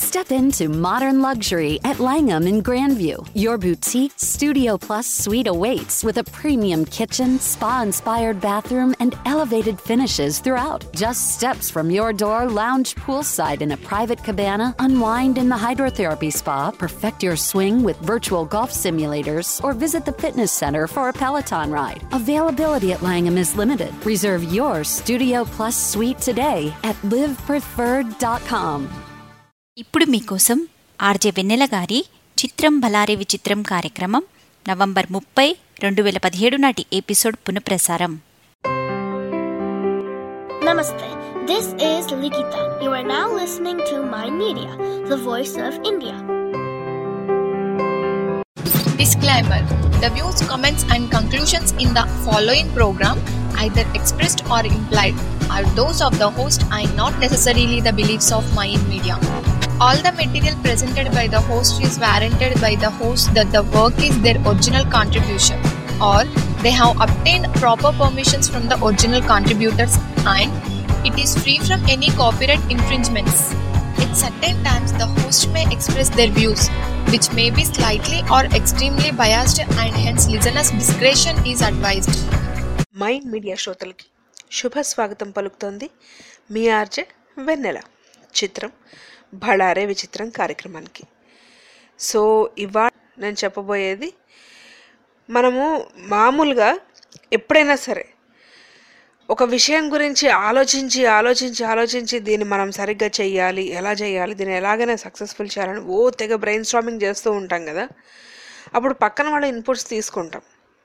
Step into modern luxury at Langham in Grandview. Your boutique Studio Plus suite awaits with a premium kitchen, spa inspired bathroom, and elevated finishes throughout. Just steps from your door, lounge poolside in a private cabana, unwind in the hydrotherapy spa, perfect your swing with virtual golf simulators, or visit the fitness center for a Peloton ride. Availability at Langham is limited. Reserve your Studio Plus suite today at livepreferred.com. ఇప్పుడు మీకోసం RJ వెన్నెల గారి చిత్రం బలారే విచిత్రం కార్యక్రమం November ముప్పై రెండు వేల పదిహేడు నాటి ఎపిసోడ్ పునఃప్రసారం Namaste. This is Likita. You are now listening to Mind Media, the voice of India. Disclaimer The views, comments, and conclusions in the following program, either expressed or implied, are those of the host and not necessarily the beliefs of Mind Media. All the material presented by the host is warranted by the host that the work is their original contribution or they have obtained proper permissions from the original contributors and it is free from any copyright infringements. At certain times, the host may express their views, which may be slightly or extremely biased, and hence listeners' discretion is advised. Mind Media శ్రోతలకి శుభ స్వాగతం పలుకుతోంది మీ RJ వెన్నెల చిత్రం భళారే విచిత్రం కార్యక్రమానికి so ఇవాళ నేను చెప్పబోయేది మనము మామూలుగా ఎప్పుడైనా సరే ఒక విషయం గురించి ఆలోచించి ఆలోచించి ఆలోచించి దీన్ని మనం సరిగ్గా చేయాలి ఎలా చేయాలి దీన్ని ఎలాగైనా సక్సెస్ఫుల్ చేయాలని ఓ తెగ బ్రెయిన్ స్టామింగ్ చేస్తూ ఉంటాం కదా అప్పుడు పక్కన వాళ్ళ ఇన్పుట్స్ తీసుకుంటాం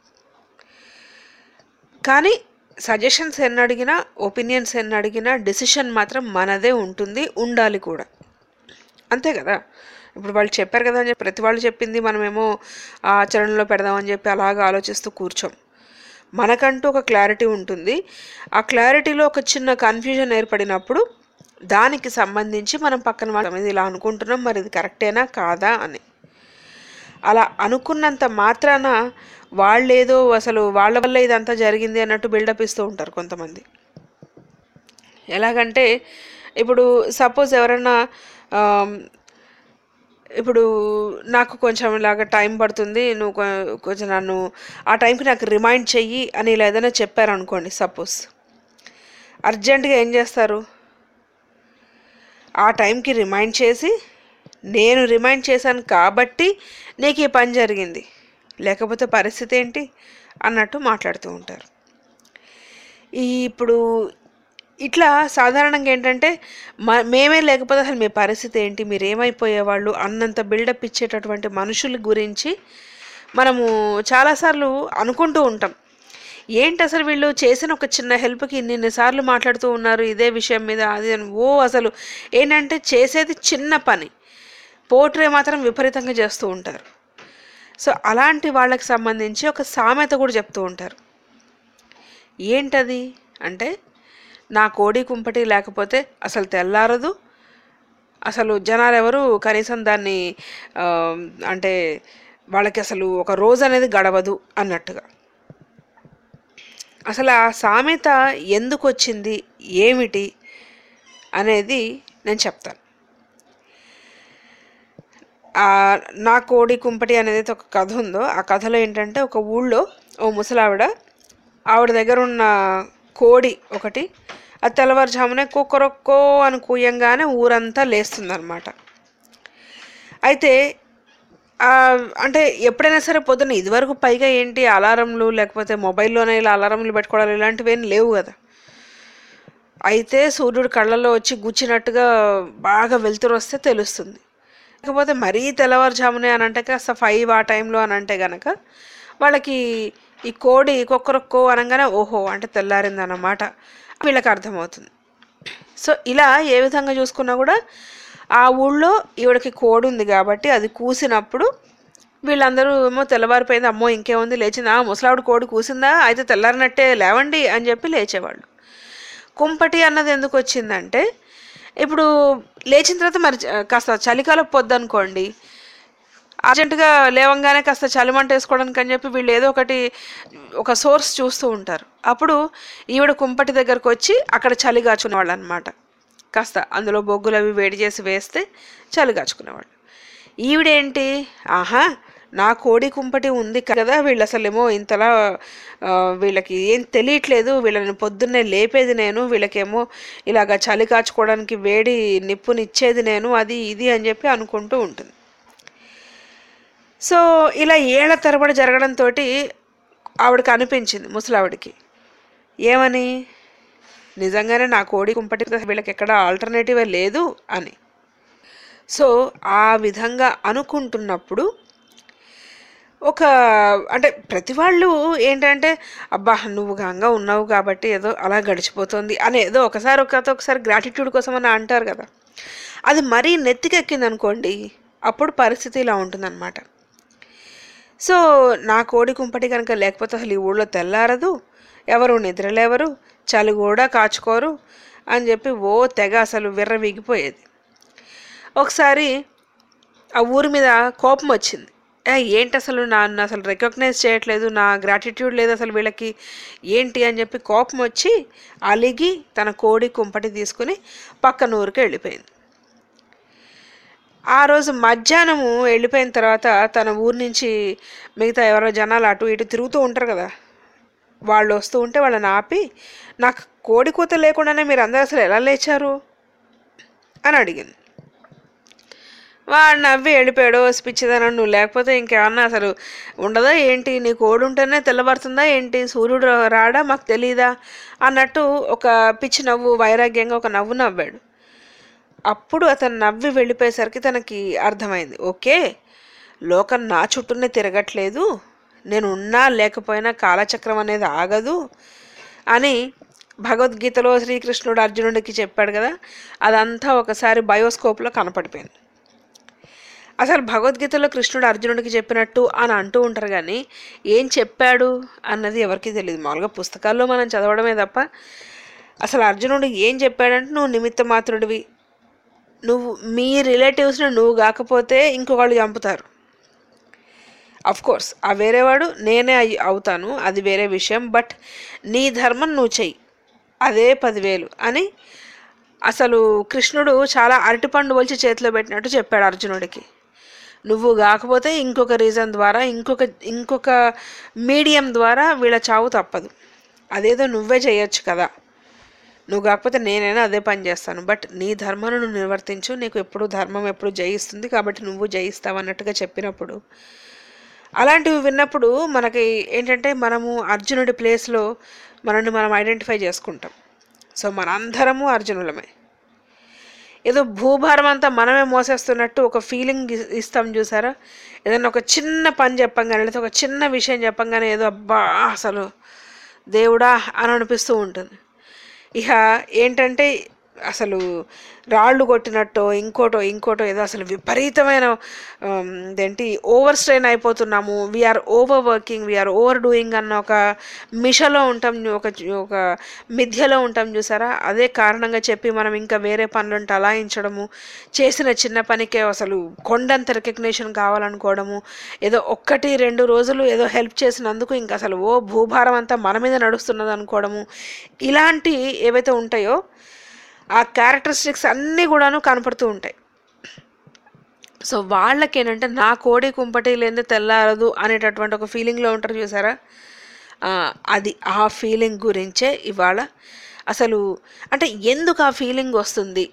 కానీ సజెషన్స్ ఎన్ని అడిగినా ఒపీనియన్స్ ఎన్ని అడిగినా డెసిషన్ మాత్రం మనదే ఉంటుంది ఉండాలి కూడా అంతే కదా ఇప్పుడు వాళ్ళు చెప్పారు కదా అని చెప్పి ప్రతి వాళ్ళు చెప్పింది మనమేమో ఆ ఆచరణలో పెడదామని చెప్పి అలాగ ఆలోచిస్తూ కూర్చోం మనకంటూ ఒక క్లారిటీ ఉంటుంది ఆ క్లారిటీలో ఒక చిన్న కన్ఫ్యూజన్ ఏర్పడినప్పుడు దానికి సంబంధించి మనం పక్కన వాళ్ళం ఇది ఇలా అనుకుంటున్నాం మరి ఇది కరెక్టేనా కాదా అని అలా అనుకున్నంత మాత్రాన వాళ్ళేదో అసలు వాళ్ళ వల్ల ఇదంతా జరిగింది అన్నట్టు బిల్డప్ ఇస్తూ ఉంటారు కొంతమంది ఎలాగంటే ఇప్పుడు సపోజ్ ఎవరైనా ఆమ్, ఇప్పుడు నాకు కొంచెం ఇలాగ టైం పడుతుంది నువ్వు కొ- కొంచెం నన్ను ఆ టైంకి నాకు రిమైండ్ చెయ్యి అని ఇలా ఏదైనా చెప్పారనుకోండి సపోజ్ అర్జెంటుగా ఏం చేస్తారు ఆ టైంకి రిమైండ్ చేసి నేను రిమైండ్ చేశాను కాబట్టి నీకు ఈ పని జరిగింది లేకపోతే పరిస్థితి ఏంటి అన్నట్టు మాట్లాడుతూ ఉంటారు ఈ ఇప్పుడు ఇట్లా సాధారణంగా ఏంటంటే మ మేమే లేకపోతే అసలు మీ పరిస్థితి ఏంటి మీరు ఏమైపోయేవాళ్ళు అన్నంత బిల్డప్ ఇచ్చేటటువంటి మనుషుల గురించి మనము చాలాసార్లు అనుకుంటూ ఉంటాం ఏంటి అసలు వీళ్ళు చేసిన ఒక చిన్న హెల్ప్కి ఇన్నిసార్లు మాట్లాడుతూ ఉన్నారు ఇదే విషయం మీద అది అని ఓ అసలు ఏంటంటే చేసేది చిన్న పని పోట్రే మాత్రం విపరీతంగా చేస్తూ ఉంటారు సో అలాంటి వాళ్ళకి సంబంధించి ఒక సామెత కూడా చెప్తూ ఉంటారు ఏంటది అంటే నా కోడి కుంపటి లేకపోతే అసలు తెల్లారదు అసలు జనాలు ఎవరు కనీసం దాన్ని ఆ, అంటే వాళ్ళకి అసలు ఒక రోజు అనేది గడవదు అన్నట్టుగా అసలు ఆ సామెత ఎందుకు వచ్చింది ఏమిటి అనేది నేను చెప్తాను ఆ నా కోడి కుంపటి అనేది ఒక కథ ఉందో ఆ కథలో ఏంటంటే ఒక ఊళ్ళో ఓ ముసలావిడ ఆవిడ దగ్గర ఉన్న కోడి ఒకటి అది తెల్లవారుజామునే కుక్కరొక్కో అని కూయంగానే ఊరంతా లేస్తుందన్నమాట అయితే ఆ, అంటే ఎప్పుడైనా సరే పొద్దున్న ఇదివరకు పైగా ఏంటి అలారంలు లేకపోతే మొబైల్లోనే ఇలా అలారంలు పెట్టుకోవడాలు ఇలాంటివి ఏం లేవు కదా అయితే సూర్యుడు కళ్ళల్లో వచ్చి గుచ్చినట్టుగా బాగా వెలుతురు వస్తే తెలుస్తుంది లేకపోతే మరీ తెల్లవారుజామునే అని అంటే కాస్త ఫైవ్ ఆ టైంలో అని అంటే గనక వాళ్ళకి ఈ కోడి కుక్కరొక్కో అనగానే ఓహో అంటే తెల్లారింది అన్నమాట వీళ్ళకి అర్థమవుతుంది సో ఇలా ఏ విధంగా చూసుకున్నా కూడా ఆ ఊళ్ళో ఈవిడకి కోడి ఉంది కాబట్టి అది కూసినప్పుడు వీళ్ళందరూ ఏమో తెల్లవారిపోయింది అమ్మో ఇంకేముంది లేచిందా "ఆ, ముసలావిడ కోడి కూసిందా అయితే తెల్లారినట్టే లేవండి అని చెప్పి లేచేవాళ్ళు కుంపటి అన్నది ఎందుకు వచ్చిందంటే ఇప్పుడు లేచిన తర్వాత మరి చ- కాస్త చలికాలం పొద్దు అనుకోండి అర్జెంటుగా లేవంగానే కాస్త చలిమంట వేసుకోవడానికి అని చెప్పి వీళ్ళు ఏదో ఒకటి ఒక సోర్స్ చూస్తూ ఉంటారు అప్పుడు ఈవిడ కుంపటి దగ్గరకు వచ్చి అక్కడ చలి కాచుకునేవాళ్ళు అనమాట కాస్త అందులో బొగ్గులు అవి వేడి చేసి వేస్తే చలి కాచుకునేవాళ్ళు ఈవిడేంటి ఆహా నా కోడి కుంపటి ఉంది కదా వీళ్ళు అసలేమో ఇంతలా ఆ, వీళ్ళకి ఏం తెలియట్లేదు వీళ్ళని పొద్దున్నే లేపేది నేను వీళ్ళకేమో ఇలాగ చలి కాచుకోవడానికి వేడి నిప్పునిచ్చేది నేను అది ఇది అని చెప్పి అనుకుంటూ ఉంటుంది సో ఇలా ఏళ్ల తరబడి జరగడంతో ఆవిడకి అనిపించింది ముసలావిడికి ఏమని నిజంగానే నా కోడి కుంపటి వీళ్ళకి ఎక్కడ ఆల్టర్నేటివ్ లేదు అని సో ఆ విధంగా అనుకుంటున్నప్పుడు ఒక అంటే ప్రతి వాళ్ళు ఏంటంటే అబ్బా నువ్వు గంగా ఉన్నావు కాబట్టి ఏదో అలా గడిచిపోతుంది అని ఏదో ఒకసారి ఒక ఒకసారి గ్రాటిట్యూడ్ కోసం అని అంటారు కదా అది మరీ నెత్తికెక్కింది అనుకోండి అప్పుడు పరిస్థితి ఇలా ఉంటుందన్నమాట సో నా కోడి కుంపటి కనుక లేకపోతే అసలు ఈ ఊళ్ళో తెల్లారదు ఎవరు నిద్రలేవరు చలి కూడా కాచుకోరు అని చెప్పి ఓ తెగ అసలు విర్రవీగిపోయేది ఒకసారి ఆ ఊరి మీద కోపం వచ్చింది "ఏ, ఏంటి అసలు నన్ను అసలు రికగ్నైజ్ చేయట్లేదు నా గ్రాటిట్యూడ్ లేదు అసలు వీళ్ళకి ఏంటి అని చెప్పి కోపం వచ్చి అలిగి తన కోడి కుంపటి తీసుకుని పక్కన ఊరికి వెళ్ళిపోయింది ఆ రోజు మధ్యాహ్నము వెళ్ళిపోయిన తర్వాత తన ఊరి నుంచి మిగతా ఎవరో జనాలు అటు ఇటు తిరుగుతూ ఉంటారు కదా వాళ్ళు వస్తూ ఉంటే వాళ్ళని ఆపి నాకు కోడి కూత లేకుండానే మీరు అందరూ అసలు ఎలా లేచారు అని అడిగింది వాడు నవ్వి వెళ్ళిపోయాడు పిచ్చిదనం నువ్వు లేకపోతే ఇంకేమన్నా అసలు ఉండదా ఏంటి నీ కోడి ఉంటేనే తెల్లబడుతుందా ఏంటి సూర్యుడు రాడా మాకు తెలీదా అన్నట్టు ఒక పిచ్చి నవ్వు వైరాగ్యంగా ఒక నవ్వు నవ్వాడు అప్పుడు అతను నవ్వి వెళ్ళిపోయేసరికి తనకి అర్థమైంది ఓకే లోకం నా చుట్టూనే తిరగట్లేదు నేను ఉన్నా లేకపోయినా కాలచక్రం అనేది ఆగదు అని భగవద్గీతలో శ్రీకృష్ణుడు అర్జునుడికి చెప్పాడు కదా అదంతా ఒకసారి బయోస్కోప్లో కనపడిపోయింది అసలు భగవద్గీతలో కృష్ణుడు అర్జునుడికి చెప్పినట్టు అని అంటూ ఉంటారు కానీ ఏం చెప్పాడు అన్నది ఎవరికీ తెలియదు మామూలుగా పుస్తకాల్లో మనం చదవడమే తప్ప అసలు అర్జునుడు ఏం చెప్పాడంటే నువ్వు నిమిత్త మాత్రుడివి నువ్వు మీ రిలేటివ్స్ని నువ్వు కాకపోతే ఇంకొకళ్ళు చంపుతారు అఫ్ కోర్స్ ఆ వేరేవాడు నేనే అయి అవుతాను అది వేరే విషయం బట్ నీ ధర్మం నువ్వు చెయ్యి అదే పదివేలు అని అసలు కృష్ణుడు చాలా అరటిపండు వలిచి చేతిలో పెట్టినట్టు చెప్పాడు అర్జునుడికి నువ్వు కాకపోతే ఇంకొక రీజన్ ద్వారా ఇంకొక ఇంకొక మీడియం ద్వారా వీళ్ళ చావు తప్పదు అదేదో నువ్వే చేయొచ్చు కదా నువ్వు కాకపోతే నేనైనా అదే పని చేస్తాను బట్ నీ ధర్మాన్ని నువ్వు నిర్వర్తించు నీకు ఎప్పుడు ధర్మం ఎప్పుడు జయిస్తుంది కాబట్టి నువ్వు జయిస్తావు అన్నట్టుగా చెప్పినప్పుడు అలాంటివి విన్నప్పుడు మనకి ఏంటంటే మనము అర్జునుడి ప్లేస్లో మనల్ని మనం ఐడెంటిఫై చేసుకుంటాం సో మనందరము అర్జునులమే ఏదో భూభారం అంతా మనమే మోసేస్తున్నట్టు ఒక ఫీలింగ్ ఇస్తాం చూసారా ఏదైనా ఒక చిన్న పని చెప్పంగానే లేదా ఒక చిన్న విషయం చెప్పంగానే ఏదో అబ్బా అసలు దేవుడా అని అనిపిస్తూ ఉంటుంది ఇక ఏంటంటే అసలు రాళ్ళు కొట్టినట్టో ఇంకోటో ఇంకోటో ఏదో అసలు విపరీతమైన ఆమ్, ఇదేంటి ఓవర్ స్ట్రెయిన్ అయిపోతున్నాము we're overworking we're overdoing అన్న ఒక మిషలో ఉంటాం ఒక ఒక మిథ్యలో ఉంటాం చూసారా అదే కారణంగా చెప్పి మనం ఇంకా వేరే పనులను అలాయించడము చేసిన చిన్న పనికే అసలు కొండంత రికగ్నేషన్ కావాలనుకోవడము ఏదో ఒక్కటి రెండు రోజులు ఏదో హెల్ప్ చేసినందుకు ఇంకా అసలు ఓ భూభారం అంతా మన మీద నడుస్తున్నది అనుకోవడము ఇలాంటి ఏవైతే ఉంటాయో ఆ క్యారెక్టరిస్టిక్స్ అన్నీ కూడాను కనపడుతూ ఉంటాయి సో వాళ్ళకేంటంటే నా కోడి కుంపటి లేనిదే తెల్లారదు అనేటటువంటి ఒక ఫీలింగ్లో ఉంటారు చూసారా ఆ, అది ఆ ఫీలింగ్ గురించే ఇవాళ అసలు అంటే ఎందుకు ఆ ఫీలింగ్ వస్తుంది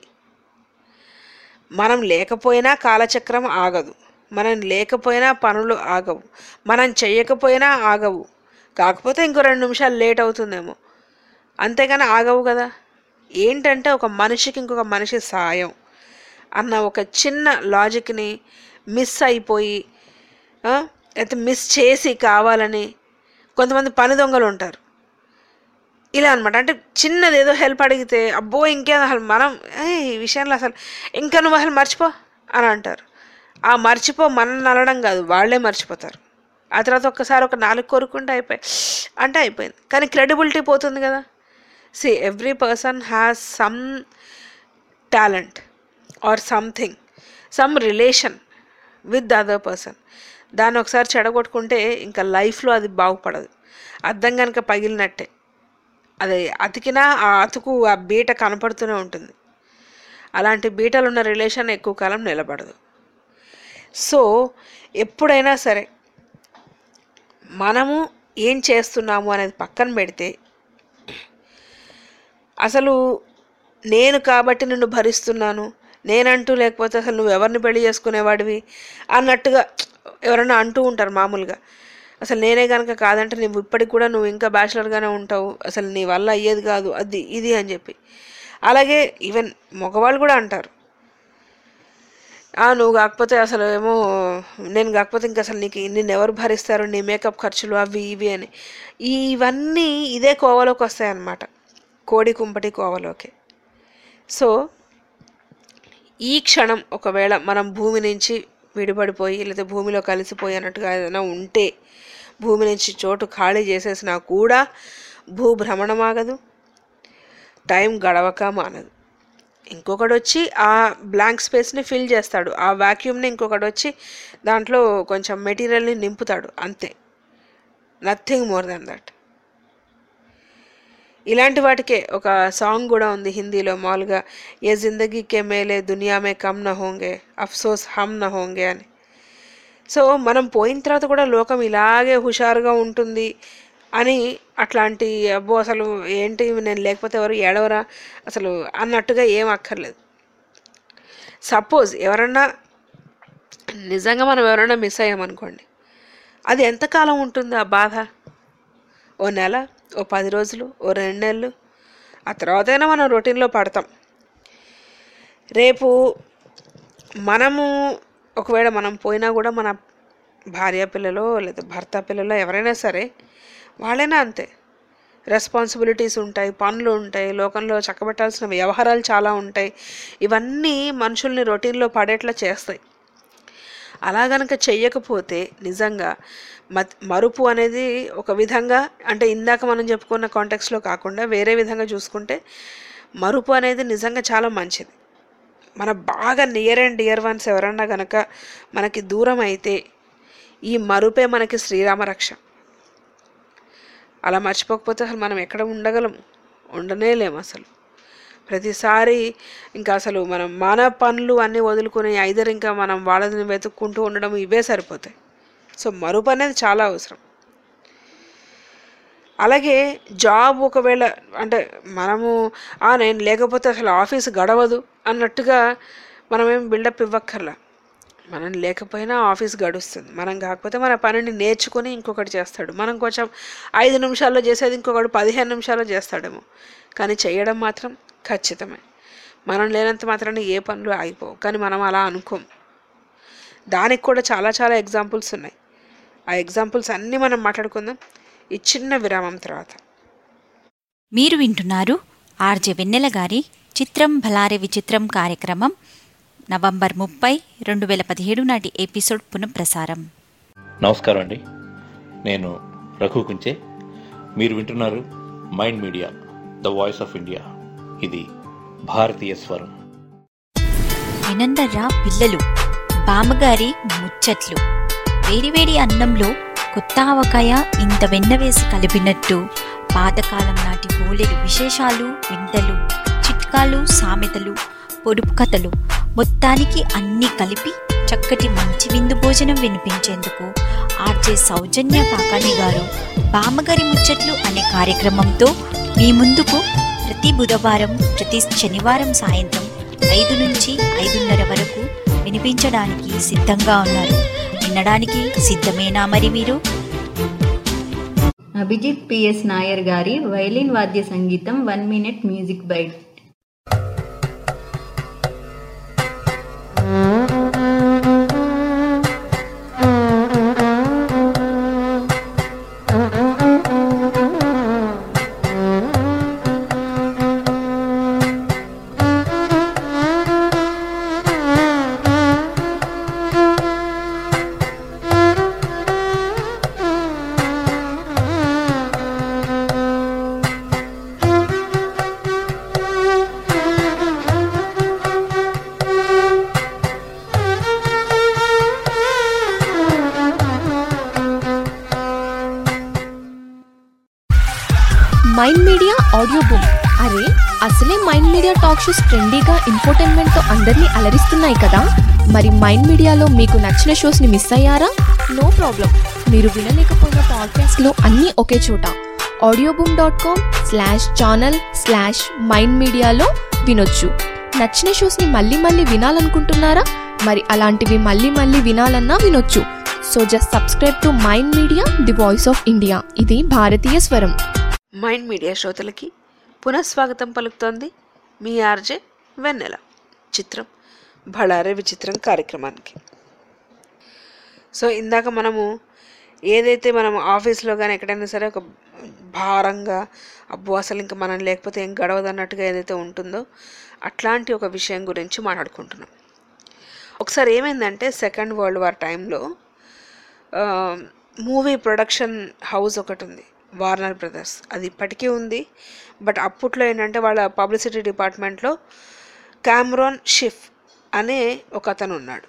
మనం లేకపోయినా కాలచక్రం ఆగదు మనం లేకపోయినా పనులు ఆగవు మనం చేయకపోయినా ఆగవు కాకపోతే ఇంకో రెండు నిమిషాలు లేట్ అవుతుందేమో అంతేగాని ఆగవు కదా ఏంటంటే ఒక మనిషికి ఇంకొక మనిషి సాయం అన్న ఒక చిన్న లాజిక్ని మిస్ అయిపోయి ఆ, అయితే మిస్ చేసి కావాలని కొంతమంది పని దొంగలు ఉంటారు ఇలా అనమాట అంటే చిన్నది ఏదో హెల్ప్ అడిగితే అబ్బో ఇంకేం అసలు మనం "ఏయ్, ఈ విషయంలో అసలు ఇంకా నువ్వు అసలు మర్చిపో అని అంటారు ఆ మర్చిపో మనల్ని అనడం కాదు వాళ్ళే మర్చిపోతారు ఆ తర్వాత ఒక్కసారి ఒక నాలుగు కోరుకుంటే అయిపోయి అంటే అయిపోయింది కానీ క్రెడిబిలిటీ పోతుంది కదా see every person has some talent or something some relation with the other person దాన్ని ఒకసారి చెడగొట్టుకుంటే ఇంకా లైఫ్లో అది బాగుపడదు అద్దం కనుక పగిలినట్టే అది అతికినా ఆ అతుకు ఆ బీట కనపడుతూనే ఉంటుంది అలాంటి బీటలు ఉన్న రిలేషన్ ఎక్కువ కాలం నిలబడదు సో ఎప్పుడైనా సరే మనము ఏం చేస్తున్నాము అనేది పక్కన పెడితే అసలు నేను కాబట్టి నిన్ను భరిస్తున్నాను నేనంటూ లేకపోతే అసలు నువ్వు ఎవరిని పెళ్లి చేసుకునేవాడివి అన్నట్టుగా ఎవరైనా అంటూ ఉంటారు మామూలుగా అసలు నేనే కనుక కాదంటే నువ్వు ఇప్పటికి కూడా నువ్వు ఇంకా బ్యాచిలర్గానే ఉంటావు అసలు నీ వల్ల అయ్యేది కాదు అది ఇది అని చెప్పి అలాగే ఈవెన్ మగవాళ్ళు కూడా అంటారు "ఆ, నువ్వు కాకపోతే అసలు ఏమో నేను కాకపోతే ఇంకా అసలు నీకు నిన్ను ఎవరు భరిస్తారు నీ మేకప్ ఖర్చులు అవి ఇవి అని ఇవన్నీ ఇదే కోవలోకి వస్తాయన్నమాట కోడి కుంపటి కోవలోకి సో ఈ క్షణం ఒకవేళ మనం భూమి నుంచి విడిపడిపోయి లేదా భూమిలో కలిసిపోయి అన్నట్టుగా ఏదైనా ఉంటే భూమి నుంచి చోటు ఖాళీ చేసేసినా కూడా భూభ్రమణం ఆగదు టైం గడవక మానదు ఇంకొకడు వచ్చి ఆ బ్లాంక్ స్పేస్ని ఫిల్ చేస్తాడు ఆ వాక్యూమ్ని ఇంకొకడు వచ్చి దాంట్లో కొంచెం మెటీరియల్ని నింపుతాడు అంతే నథింగ్ మోర్ దెన్ దట్ ఇలాంటి వాటికే ఒక సాంగ్ కూడా ఉంది హిందీలో మామూలుగా ఏ జిందగీ కే మేలే దునియా మే కమ్ న హోంగే అఫ్సోస్ హమ్ న హోంగే అని సో మనం పోయిన తర్వాత కూడా లోకం ఇలాగే హుషారుగా ఉంటుంది అని అట్లాంటి అబ్బో అసలు ఏంటి నేను లేకపోతే ఎవరు ఏడవరా అసలు అన్నట్టుగా ఏం అక్కర్లేదు సపోజ్ ఎవరన్నా నిజంగా మనం ఎవరైనా మిస్ అయ్యామనుకోండి అది ఎంతకాలం ఉంటుంది ఆ బాధ ఓ నెల ఓ పది రోజులు ఓ రెండు నెలలు ఆ తర్వాతైనా మనం రొటీన్లో పడతాం రేపు మనము ఒకవేళ మనం పోయినా కూడా మన భార్య పిల్లలు లేదా భర్త పిల్లలు ఎవరైనా సరే వాళ్ళైనా అంతే రెస్పాన్సిబిలిటీస్ ఉంటాయి పనులు ఉంటాయి లోకంలో చక్కబెట్టాల్సిన వ్యవహారాలు చాలా ఉంటాయి ఇవన్నీ మనుషుల్ని రొటీన్లో పడేట్లా చేస్తాయి అలా గనక చెయ్యకపోతే నిజంగా మత్ మరుపు అనేది ఒక విధంగా అంటే ఇందాక మనం చెప్పుకున్న కాంటెక్స్లో కాకుండా వేరే విధంగా చూసుకుంటే మరుపు అనేది నిజంగా చాలా మంచిది మన బాగా నియర్ అండ్ డియర్ వన్స్ ఎవరన్నా గనక మనకి దూరం అయితే ఈ మరుపే మనకి శ్రీరామ రక్ష అలా మర్చిపోకపోతే అసలు మనం ఎక్కడ ఉండగలం ఉండనే లేము అసలు ప్రతిసారి ఇంకా అసలు మనం మన పనులు అన్నీ వదులుకొని ఐదర్ ఇంకా మనం వాళ్ళని వెతుక్కుంటూ ఉండడం ఇవే సరిపోతాయి సో మరుపు అనేది చాలా అవసరం అలాగే జాబ్ ఒకవేళ అంటే మనము "ఆ, నేను లేకపోతే అసలు ఆఫీస్ గడవదు అన్నట్టుగా మనమేం బిల్డప్ ఇవ్వక్కర్లా మనం లేకపోయినా ఆఫీస్ గడుస్తుంది మనం కాకపోతే మన పనిని నేర్చుకొని ఇంకొకటి చేస్తాడు మనం కొంచెం ఐదు నిమిషాల్లో చేసేది ఇంకొకటి పదిహేను నిమిషాల్లో చేస్తాడేమో కానీ చేయడం మాత్రం ఖచ్చితమే మనం లేనంత మాత్రాన ఏ పనులు ఆగిపోవు కానీ మనం అలా అనుకోం దానికి కూడా చాలా చాలా ఎగ్జాంపుల్స్ ఉన్నాయి ఆ ఎగ్జాంపుల్స్ అన్నీ మనం మాట్లాడుకుందాం ఈ చిన్న విరామం తర్వాత మీరు వింటున్నారు ఆర్జే వెన్నెల గారి చిత్రం భలారే విచిత్రం కార్యక్రమం నవంబర్ ముప్పై రెండు వేల పదిహేడు నాటి ఎపిసోడ్ పునఃప్రసారం నమస్కారం అండి నేను రఘు కుంచే మీరు వింటున్నారు Mind Media the voice of India ఇది భారతీయ స్వరం వినందర్రా పిల్లలు బామ్మగారి ముచ్చట్లు వేడివేడి అన్నంలో కొత్త ఆవకాయ ఇంత వెన్న వేసి కలిపినట్టు పాతకాలం నాటి బోలెడు విశేషాలు వింతలు చిట్కాలు సామెతలు పొడుపు కథలు మొత్తానికి అన్నీ కలిపి చక్కటి మంచి విందు భోజనం వినిపించేందుకు ఆర్జే సౌజన్య కాకాని గారు బామ్మగారి ముచ్చట్లు అనే కార్యక్రమంతో మీ ముందుకు ప్రతి బుధవారం ప్రతి శనివారం సాయంత్రం ఐదు నుంచి ఐదున్నర వరకు వినిపించడానికి సిద్ధంగా ఉన్నారు వినడానికి సిద్ధమేనా మరి మీరు అభిజిత్ పిఎస్ నాయర్ గారి వైలిన్ వాద్య సంగీతం one minute music bite Mind Media audio book అరే అసలే మైండ్ మీడియా టాక్ షోస్ ట్రెండీగా ఇన్ఫోటైన్మెంట్తో అందరినీ అలరిస్తున్నాయి కదా మరి మైండ్ మీడియాలో మీకు నచ్చిన షోస్ని మిస్ అయ్యారా నో ప్రాబ్లం మీరు వినలేకపోయిన పాడ్కాస్ట్లో అన్నీ ఒకే చోట Audioboom dot com slash channel slash Mind మీడియాలో వినొచ్చు నచ్చిన షోస్ని మళ్ళీ మళ్ళీ వినాలనుకుంటున్నారా మరి అలాంటివి మళ్ళీ మళ్ళీ వినాలన్నా వినొచ్చు so just subscribe to Mind Media the voice of India ఇది భారతీయ స్వరం మైండ్ మీడియా శ్రోతలకి పునఃస్వాగతం పలుకుతోంది మీ ఆర్జే వెన్నెల చిత్రం బళారే విచిత్రం కార్యక్రమానికి సో ఇందాక మనము ఏదైతే మనం ఆఫీస్లో కానీ ఎక్కడైనా సరే ఒక భారంగా అబ్బో అసలు ఇంకా మనం లేకపోతే ఏం గడవదు అన్నట్టుగా ఏదైతే ఉంటుందో అట్లాంటి ఒక విషయం గురించి మాట్లాడుకుంటున్నాం ఒకసారి ఏమైందంటే సెకండ్ వరల్డ్ వార్ టైంలో మూవీ ప్రొడక్షన్ హౌస్ ఒకటి ఉంది వార్నర్ బ్రదర్స్ అది ఇప్పటికీ ఉంది బట్ అప్పట్లో ఏంటంటే వాళ్ళ పబ్లిసిటీ డిపార్ట్మెంట్లో క్యామ్రాన్ షిఫ్ అనే ఒక అతను ఉన్నాడు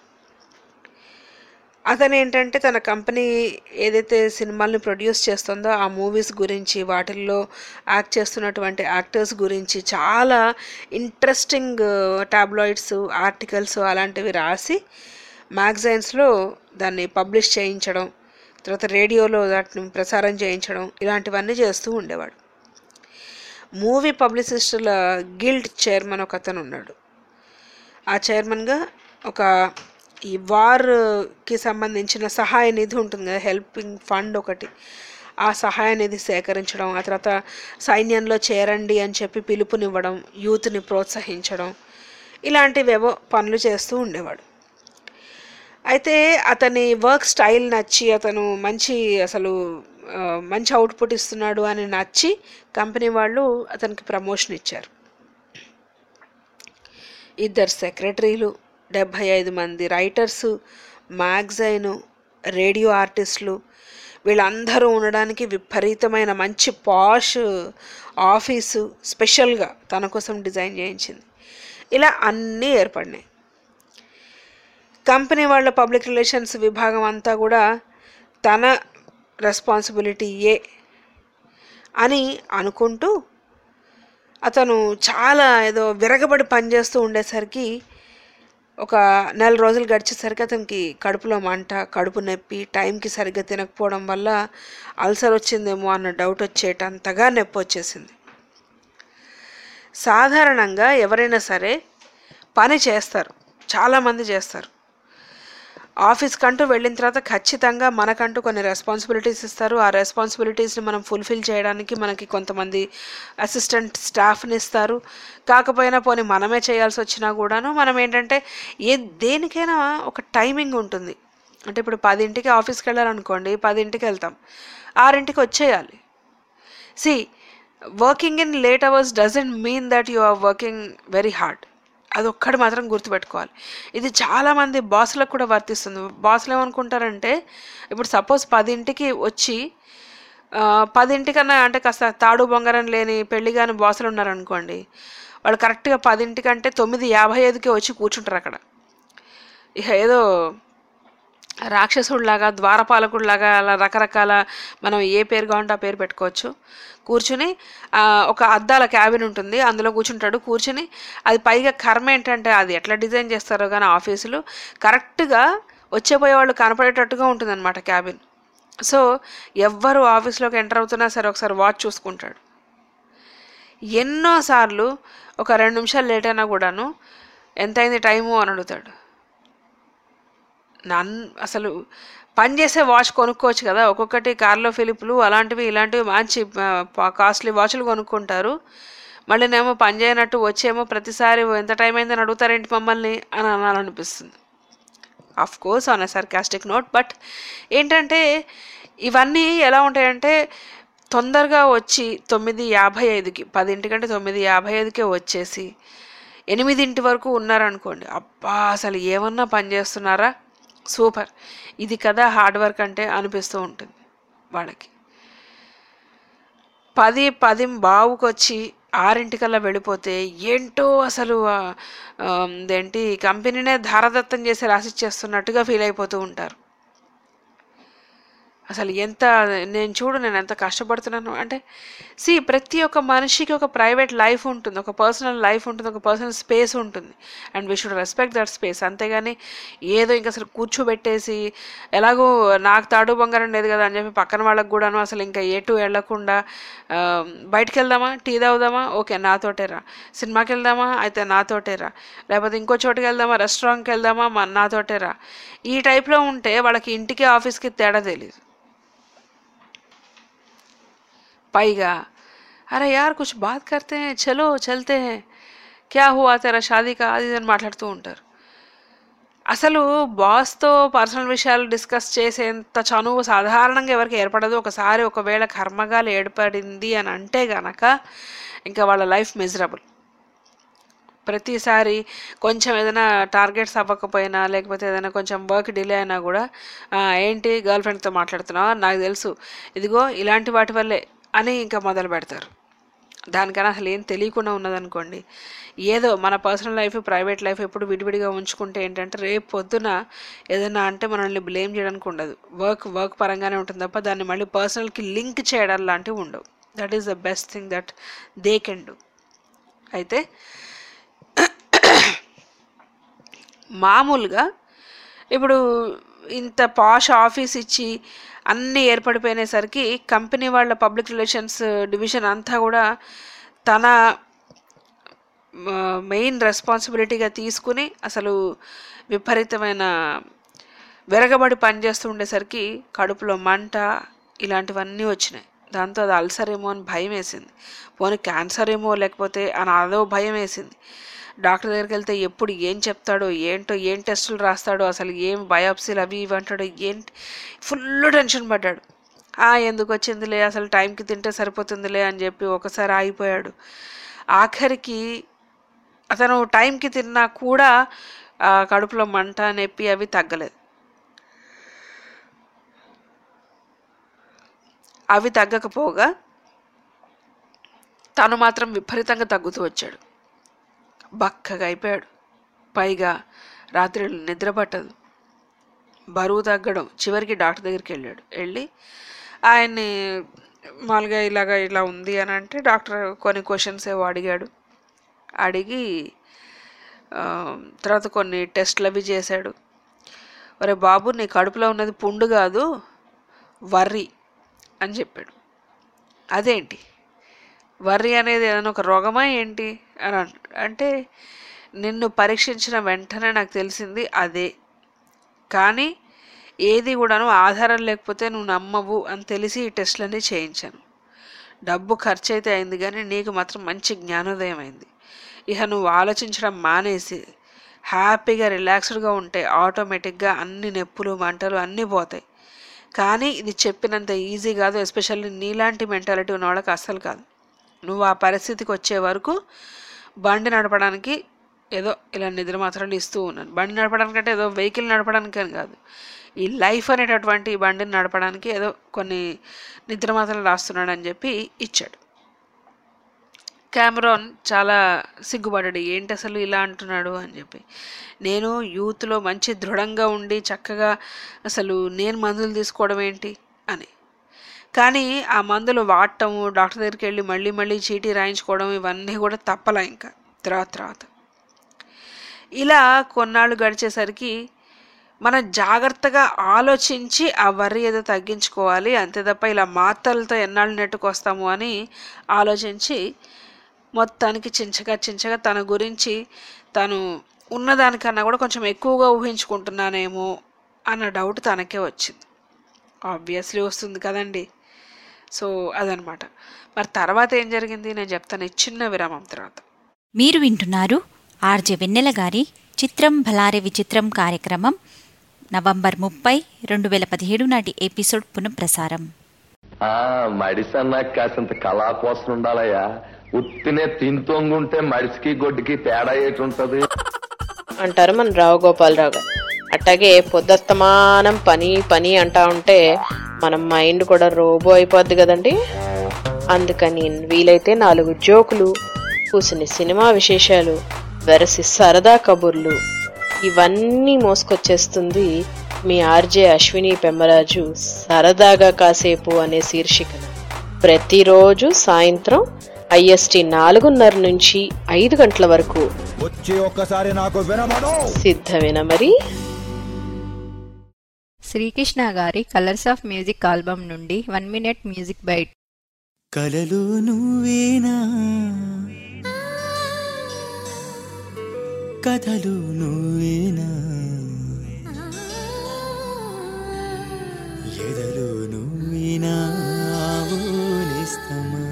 అతను ఏంటంటే తన కంపెనీ ఏదైతే సినిమాల్ని ప్రొడ్యూస్ చేస్తుందో ఆ మూవీస్ గురించి వాటిల్లో యాక్ట్ చేస్తున్నటువంటి యాక్టర్స్ గురించి చాలా ఇంట్రెస్టింగ్ టాబ్లాయిడ్స్ ఆర్టికల్స్ అలాంటివి రాసి మ్యాగజైన్స్లో దాన్ని పబ్లిష్ చేయించడం తర్వాత రేడియోలో వాటిని ప్రసారం చేయించడం ఇలాంటివన్నీ చేస్తూ ఉండేవాడు మూవీ పబ్లిసిస్టుల గిల్డ్ చైర్మన్ ఒక అతను ఉన్నాడు ఆ చైర్మన్గా ఒక ఈ వార్కి సంబంధించిన సహాయ నిధి ఉంటుంది కదా హెల్పింగ్ ఫండ్ ఒకటి ఆ సహాయ నిధి సేకరించడం ఆ తర్వాత సైన్యంలో చేరండి అని చెప్పి పిలుపునివ్వడం యూత్ని ప్రోత్సహించడం ఇలాంటివేవో పనులు చేస్తూ ఉండేవాడు అయితే అతని వర్క్ స్టైల్ నచ్చి అతను మంచి అసలు ఆ, మంచి అవుట్పుట్ ఇస్తున్నాడు అని నచ్చి కంపెనీ వాళ్ళు అతనికి ప్రమోషన్ ఇచ్చారు ఇద్దరు సెక్రటరీలు డెబ్భై ఐదు మంది రైటర్సు మ్యాగజైను రేడియో ఆర్టిస్టులు వీళ్ళందరూ ఉండడానికి విపరీతమైన మంచి పాష్ ఆఫీసు స్పెషల్గా తన కోసం డిజైన్ చేయించింది ఇలా అన్నీ ఏర్పడినాయి కంపెనీ వాళ్ళ పబ్లిక్ రిలేషన్స్ విభాగం అంతా కూడా తన రెస్పాన్సిబిలిటీ ఏ అని అనుకుంటూ అతను చాలా ఏదో విరగబడి పనిచేస్తూ ఉండేసరికి ఒక నెల రోజులు గడిచేసరికి అతనికి కడుపులో మంట కడుపు నొప్పి టైంకి సరిగ్గా తినకపోవడం వల్ల అల్సర్ వచ్చిందేమో అన్న డౌట్ వచ్చేటంతగా నొప్పి వచ్చేసింది సాధారణంగా ఎవరైనా సరే పని చేస్తారు చాలామంది చేస్తారు ఆఫీస్ కంటూ వెళ్ళిన తర్వాత ఖచ్చితంగా మనకంటూ కొన్ని రెస్పాన్సిబిలిటీస్ ఇస్తారు ఆ రెస్పాన్సిబిలిటీస్ని మనం ఫుల్ఫిల్ చేయడానికి మనకి కొంతమంది అసిస్టెంట్ స్టాఫ్ని ఇస్తారు కాకపోయినా పోనీ మనమే చేయాల్సి వచ్చినా కూడాను మనం ఏంటంటే ఏ దేనికైనా ఒక టైమింగ్ ఉంటుంది అంటే ఇప్పుడు పదింటికి ఆఫీస్కి వెళ్ళాలనుకోండి పదింటికి వెళ్తాం ఆరింటికి వచ్చేయాలి see working in late hours doesn't mean that you are working very hard అది ఒక్కటి మాత్రం గుర్తుపెట్టుకోవాలి ఇది చాలామంది బాసులకు కూడా వర్తిస్తుంది బాసులు ఏమనుకుంటారంటే ఇప్పుడు సపోజ్ పదింటికి వచ్చి ఆ, పదింటికన్నా అంటే కాస్త తాడు బొంగరం లేని పెళ్లి కాని బాసులు ఉన్నారనుకోండి వాళ్ళు కరెక్ట్గా పదింటికంటే తొమ్మిది యాభై ఐదుకే వచ్చి కూర్చుంటారు అక్కడ ఇక ఏదో రాక్షసుడిలాగా ద్వారపాలకుడిలాగా అలా రకరకాల మనం ఏ పేరు కావాలంటే ఆ పేరు పెట్టుకోవచ్చు కూర్చుని ఆ, ఒక అద్దాల క్యాబిన్ ఉంటుంది అందులో కూర్చుంటాడు కూర్చుని అది పైగా కర్మ ఏంటంటే అది ఎట్లా డిజైన్ చేస్తారో కానీ ఆఫీసులు కరెక్ట్గా వచ్చేపోయే వాళ్ళు కనపడేటట్టుగా ఉంటుందన్నమాట క్యాబిన్ సో ఎవ్వరు ఆఫీస్లోకి ఎంటర్ అవుతున్నా సరే ఒకసారి వాచ్ చూసుకుంటాడు ఎన్నోసార్లు ఒక రెండు నిమిషాలు లేట్ అయినా కూడాను ఎంతైంది టైము అని అడుగుతాడు నన్ అసలు పని చేసే వాచ్ కొనుక్కోవచ్చు కదా ఒక్కొక్కటి కార్లో ఫిలిప్లు అలాంటివి ఇలాంటివి మంచి కాస్ట్లీ వాచ్లు కొనుక్కుంటారు మళ్ళీ నేమో పని చేయనట్టు వచ్చేమో ప్రతిసారి ఎంత టైం అయిందని అడుగుతారేంటి మమ్మల్ని అని అనాలనిపిస్తుంది of course on a sarcastic note but ఏంటంటే ఇవన్నీ ఎలా ఉంటాయంటే తొందరగా వచ్చి తొమ్మిది యాభై ఐదుకి పదింటికంటే తొమ్మిది యాభై ఐదుకే వచ్చేసి ఎనిమిదింటి వరకు ఉన్నారనుకోండి అబ్బా అసలు ఏమన్నా పని చేస్తున్నారా సూపర్ ఇది కదా హార్డ్ వర్క్ అంటే అనిపిస్తూ ఉంటుంది వాళ్ళకి పది పది బావుకొచ్చి ఆరింటికల్లా వెళ్ళిపోతే ఏంటో అసలు ఆ, ఆ, ఇదేంటి కంపెనీనే ధారదత్తం చేసి రాసిచ్చేస్తున్నట్టుగా ఫీల్ అయిపోతూ ఉంటారు అసలు ఎంత నేను చూడు నేను ఎంత కష్టపడుతున్నాను అంటే సి ప్రతి ఒక్క మనిషికి ఒక ప్రైవేట్ లైఫ్ ఉంటుంది ఒక పర్సనల్ లైఫ్ ఉంటుంది ఒక పర్సనల్ స్పేస్ ఉంటుంది and we should respect that space అంతేగాని ఏదో ఇంకా అసలు కూర్చోబెట్టేసి ఎలాగో నాకు తాడు బంగారం లేదు కదా అని చెప్పి పక్కన వాళ్ళకి కూడాను అసలు ఇంకా ఎటు వెళ్ళకుండా ఆ, బయటికి వెళ్దామా టీ తాగుదామా ఓకే నాతోటే రా సినిమాకి వెళ్దామా అయితే నాతోటే రా లేకపోతే ఇంకో చోటుకి వెళ్దామా రెస్టారెంట్కి వెళ్దామా మా నాతోటే రా ఈ టైప్లో ఉంటే వాళ్ళకి ఇంటికి ఆఫీస్కి తేడా తెలియదు పైగా అరే యార్ కుछ బాత్ करते हैं చలో చల్తే हैं క్యా హువా తెరా షాదీకా అది ఇది అని మాట్లాడుతూ ఉంటారు అసలు బాస్తో పర్సనల్ విషయాలు డిస్కస్ చేసేంత చనువు సాధారణంగా ఎవరికి ఏర్పడదు ఒకసారి ఒకవేళ కర్మగాలు ఏర్పడింది అని అంటే గనక ఇంకా వాళ్ళ లైఫ్ మిజరబుల్ ప్రతిసారి కొంచెం ఏదైనా టార్గెట్స్ అవ్వకపోయినా లేకపోతే ఏదైనా కొంచెం వర్క్ డిలే అయినా కూడా "ఆ, ఏంటి గర్ల్ ఫ్రెండ్తో మాట్లాడుతున్నావా నాకు తెలుసు ఇదిగో ఇలాంటి వాటి వల్లే అని ఇంకా మొదలు పెడతారు దానికన్నా అసలు ఏం తెలియకుండా ఉన్నదనుకోండి ఏదో మన పర్సనల్ లైఫ్ ప్రైవేట్ లైఫ్ ఎప్పుడు విడివిడిగా ఉంచుకుంటే ఏంటంటే రేపు పొద్దున ఏదైనా అంటే మనల్ని బ్లేమ్ చేయడానికి ఉండదు వర్క్ వర్క్ పరంగానే ఉంటుంది తప్ప దాన్ని మళ్ళీ పర్సనల్కి లింక్ చేయడం లాంటివి ఉండవు that is the best thing that they can do అయితే మామూలుగా ఇప్పుడు ఇంత పాష్ ఆఫీస్ ఇచ్చి అన్నీ ఏర్పడిపోయినసరికి కంపెనీ వాళ్ళ పబ్లిక్ రిలేషన్స్ డివిజన్ అంతా కూడా తన మెయిన్ రెస్పాన్సిబిలిటీగా తీసుకుని అసలు విపరీతమైన విరగబడి పనిచేస్తూ ఉండేసరికి కడుపులో మంట ఇలాంటివన్నీ వచ్చినాయి దాంతో అది అల్సర్ ఏమో అని భయం వేసింది పోనీ క్యాన్సర్ ఏమో లేకపోతే అని అదో భయం వేసింది డాక్టర్ దగ్గరికి వెళ్తే ఎప్పుడు ఏం చెప్తాడో ఏంటో ఏం టెస్టులు రాస్తాడో అసలు ఏం బయాప్సీలు అవి ఇవి అంటాడో ఏంటి ఫుల్ టెన్షన్ పడ్డాడు "ఆ, ఎందుకు వచ్చిందిలే అసలు టైంకి తింటే సరిపోతుందిలే అని చెప్పి ఒకసారి ఆగిపోయాడు ఆఖరికి అతను టైంకి తిన్నా కూడా ఆ, కడుపులో మంట నొప్పి అవి తగ్గలేదు అవి తగ్గకపోగా తను మాత్రం విపరీతంగా తగ్గుతూ వచ్చాడు బక్కగా అయిపోయాడు పైగా రాత్రి నిద్ర పట్టదు బరువు తగ్గడం చివరికి డాక్టర్ దగ్గరికి వెళ్ళాడు వెళ్ళి ఆయన్ని మామూలుగా ఇలాగా ఇలా ఉంది అని అంటే డాక్టర్ కొన్ని క్వశ్చన్స్ ఏవో అడిగాడు అడిగి ఆ, తర్వాత కొన్ని టెస్ట్లు అవి చేశాడు ఒరే బాబు నీ కడుపులో ఉన్నది పుండు కాదు వర్రి అని చెప్పాడు అదేంటి వర్రి అనేది ఏదైనా ఒక రోగమా ఏంటి అని అన్- అంటే నిన్ను పరీక్షించిన వెంటనే నాకు తెలిసింది అదే కానీ ఏది కూడాను ఆధారం లేకపోతే నువ్వు నమ్మవు అని తెలిసి ఈ టెస్ట్లన్నీ చేయించాను డబ్బు ఖర్చు అయితే అయింది కానీ నీకు మాత్రం మంచి జ్ఞానోదయం అయింది ఇక నువ్వు ఆలోచించడం మానేసి హ్యాపీగా రిలాక్స్డ్గా ఉంటే ఆటోమేటిక్గా అన్ని నొప్పులు మంటలు అన్నీ పోతాయి కానీ ఇది చెప్పినంత ఈజీ కాదు ఎస్పెషల్లీ నీలాంటి మెంటాలిటీ ఉన్న వాళ్ళకి అస్సలు కాదు నువ్వు ఆ పరిస్థితికి వచ్చే వరకు బండి నడపడానికి ఏదో ఇలా నిద్ర మాత్రాలు ఇస్తూ ఉన్నాను బండి నడపడానికి అంటే ఏదో వెహికల్ నడపడానికి అని కాదు ఈ లైఫ్ అనేటటువంటి ఈ బండిని నడపడానికి ఏదో కొన్ని నిద్ర మాత్రలు రాస్తున్నాడు అని చెప్పి ఇచ్చాడు కెమెరాన్ చాలా సిగ్గుపడ్డాడు ఏంటి అసలు ఇలా అంటున్నాడు అని చెప్పి నేను యూత్లో మంచి దృఢంగా ఉండి చక్కగా అసలు నేను మందులు తీసుకోవడం ఏంటి అని కానీ ఆ మందులు వాడటము డాక్టర్ దగ్గరికి వెళ్ళి మళ్ళీ మళ్ళీ చీటీ రాయించుకోవడం ఇవన్నీ కూడా తప్పలా ఇంకా తర్వాత తర్వాత ఇలా కొన్నాళ్ళు గడిచేసరికి మనం జాగ్రత్తగా ఆలోచించి ఆ వర్రి ఏదో తగ్గించుకోవాలి అంతే తప్ప ఇలా మాత్రలతో ఎన్నాళ్ళు నెట్టుకొస్తాము అని ఆలోచించి మొత్తానికి చించగా చించగా తన గురించి తను ఉన్నదానికన్నా కూడా కొంచెం ఎక్కువగా ఊహించుకుంటున్నానేమో అన్న డౌట్ తనకే వచ్చింది ఆబ్వియస్లీ వస్తుంది కదండి సో అదనమాట మరి తర్వాత ఏం జరిగింది నేను చెప్తాను ఈ చిన్న విరామం తర్వాత మీరు వింటున్నారు ఆర్జే వెన్నెల గారి చిత్రం భలారే విచిత్రం కార్యక్రమం నవంబర్ ముప్పై రెండు వేల పదిహేడు నాటి ఎపిసోడ్ పునఃప్రసారం ఆ మడిసన్నా కాసింత కళా కోసం ఉండాలయ్యా ఉత్తినే తింతోంగుంటే మడిసికి గొడ్డుకి తేడా ఏటుంటది అంటారు మన రావు గోపాలరావు గారు అట్టాగే పొద్దస్తమానం పని పని అంటా ఉంటే మన మైండ్ కూడా రోబో అయిపోద్ది కదండి అందుకని వీలైతే నాలుగు జోకులు కూసిన సినిమా విశేషాలు వెరసి సరదా కబుర్లు ఇవన్నీ మోసుకొచ్చేస్తుంది మీ ఆర్జే అశ్విని పెమ్మరాజు సరదాగా కాసేపు అనే శీర్షికన ప్రతిరోజు సాయంత్రం ఐఎస్టి నాలుగున్నర నుంచి ఐదు గంటల వరకు వచ్చి ఒక్కసారి నాకు వినమను సిద్ధమేనా మరి శ్రీకృష్ణ గారి కలర్స్ ఆఫ్ మ్యూజిక్ ఆల్బమ్ నుండి వన్ మినిట్ మ్యూజిక్ బైట్ కలలు నువ్వేనా కథలు నువ్వేనా ఎదలు నువ్వేనా ఆవులిస్తమా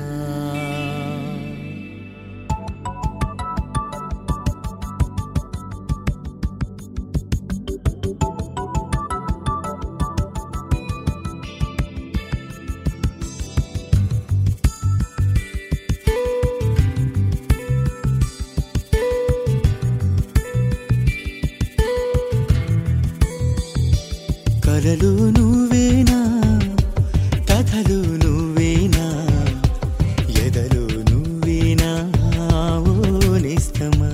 కలలు నువ్వేనా కథలు నువ్వేనా ఎదలు నువ్వేనా ఓనిస్తమా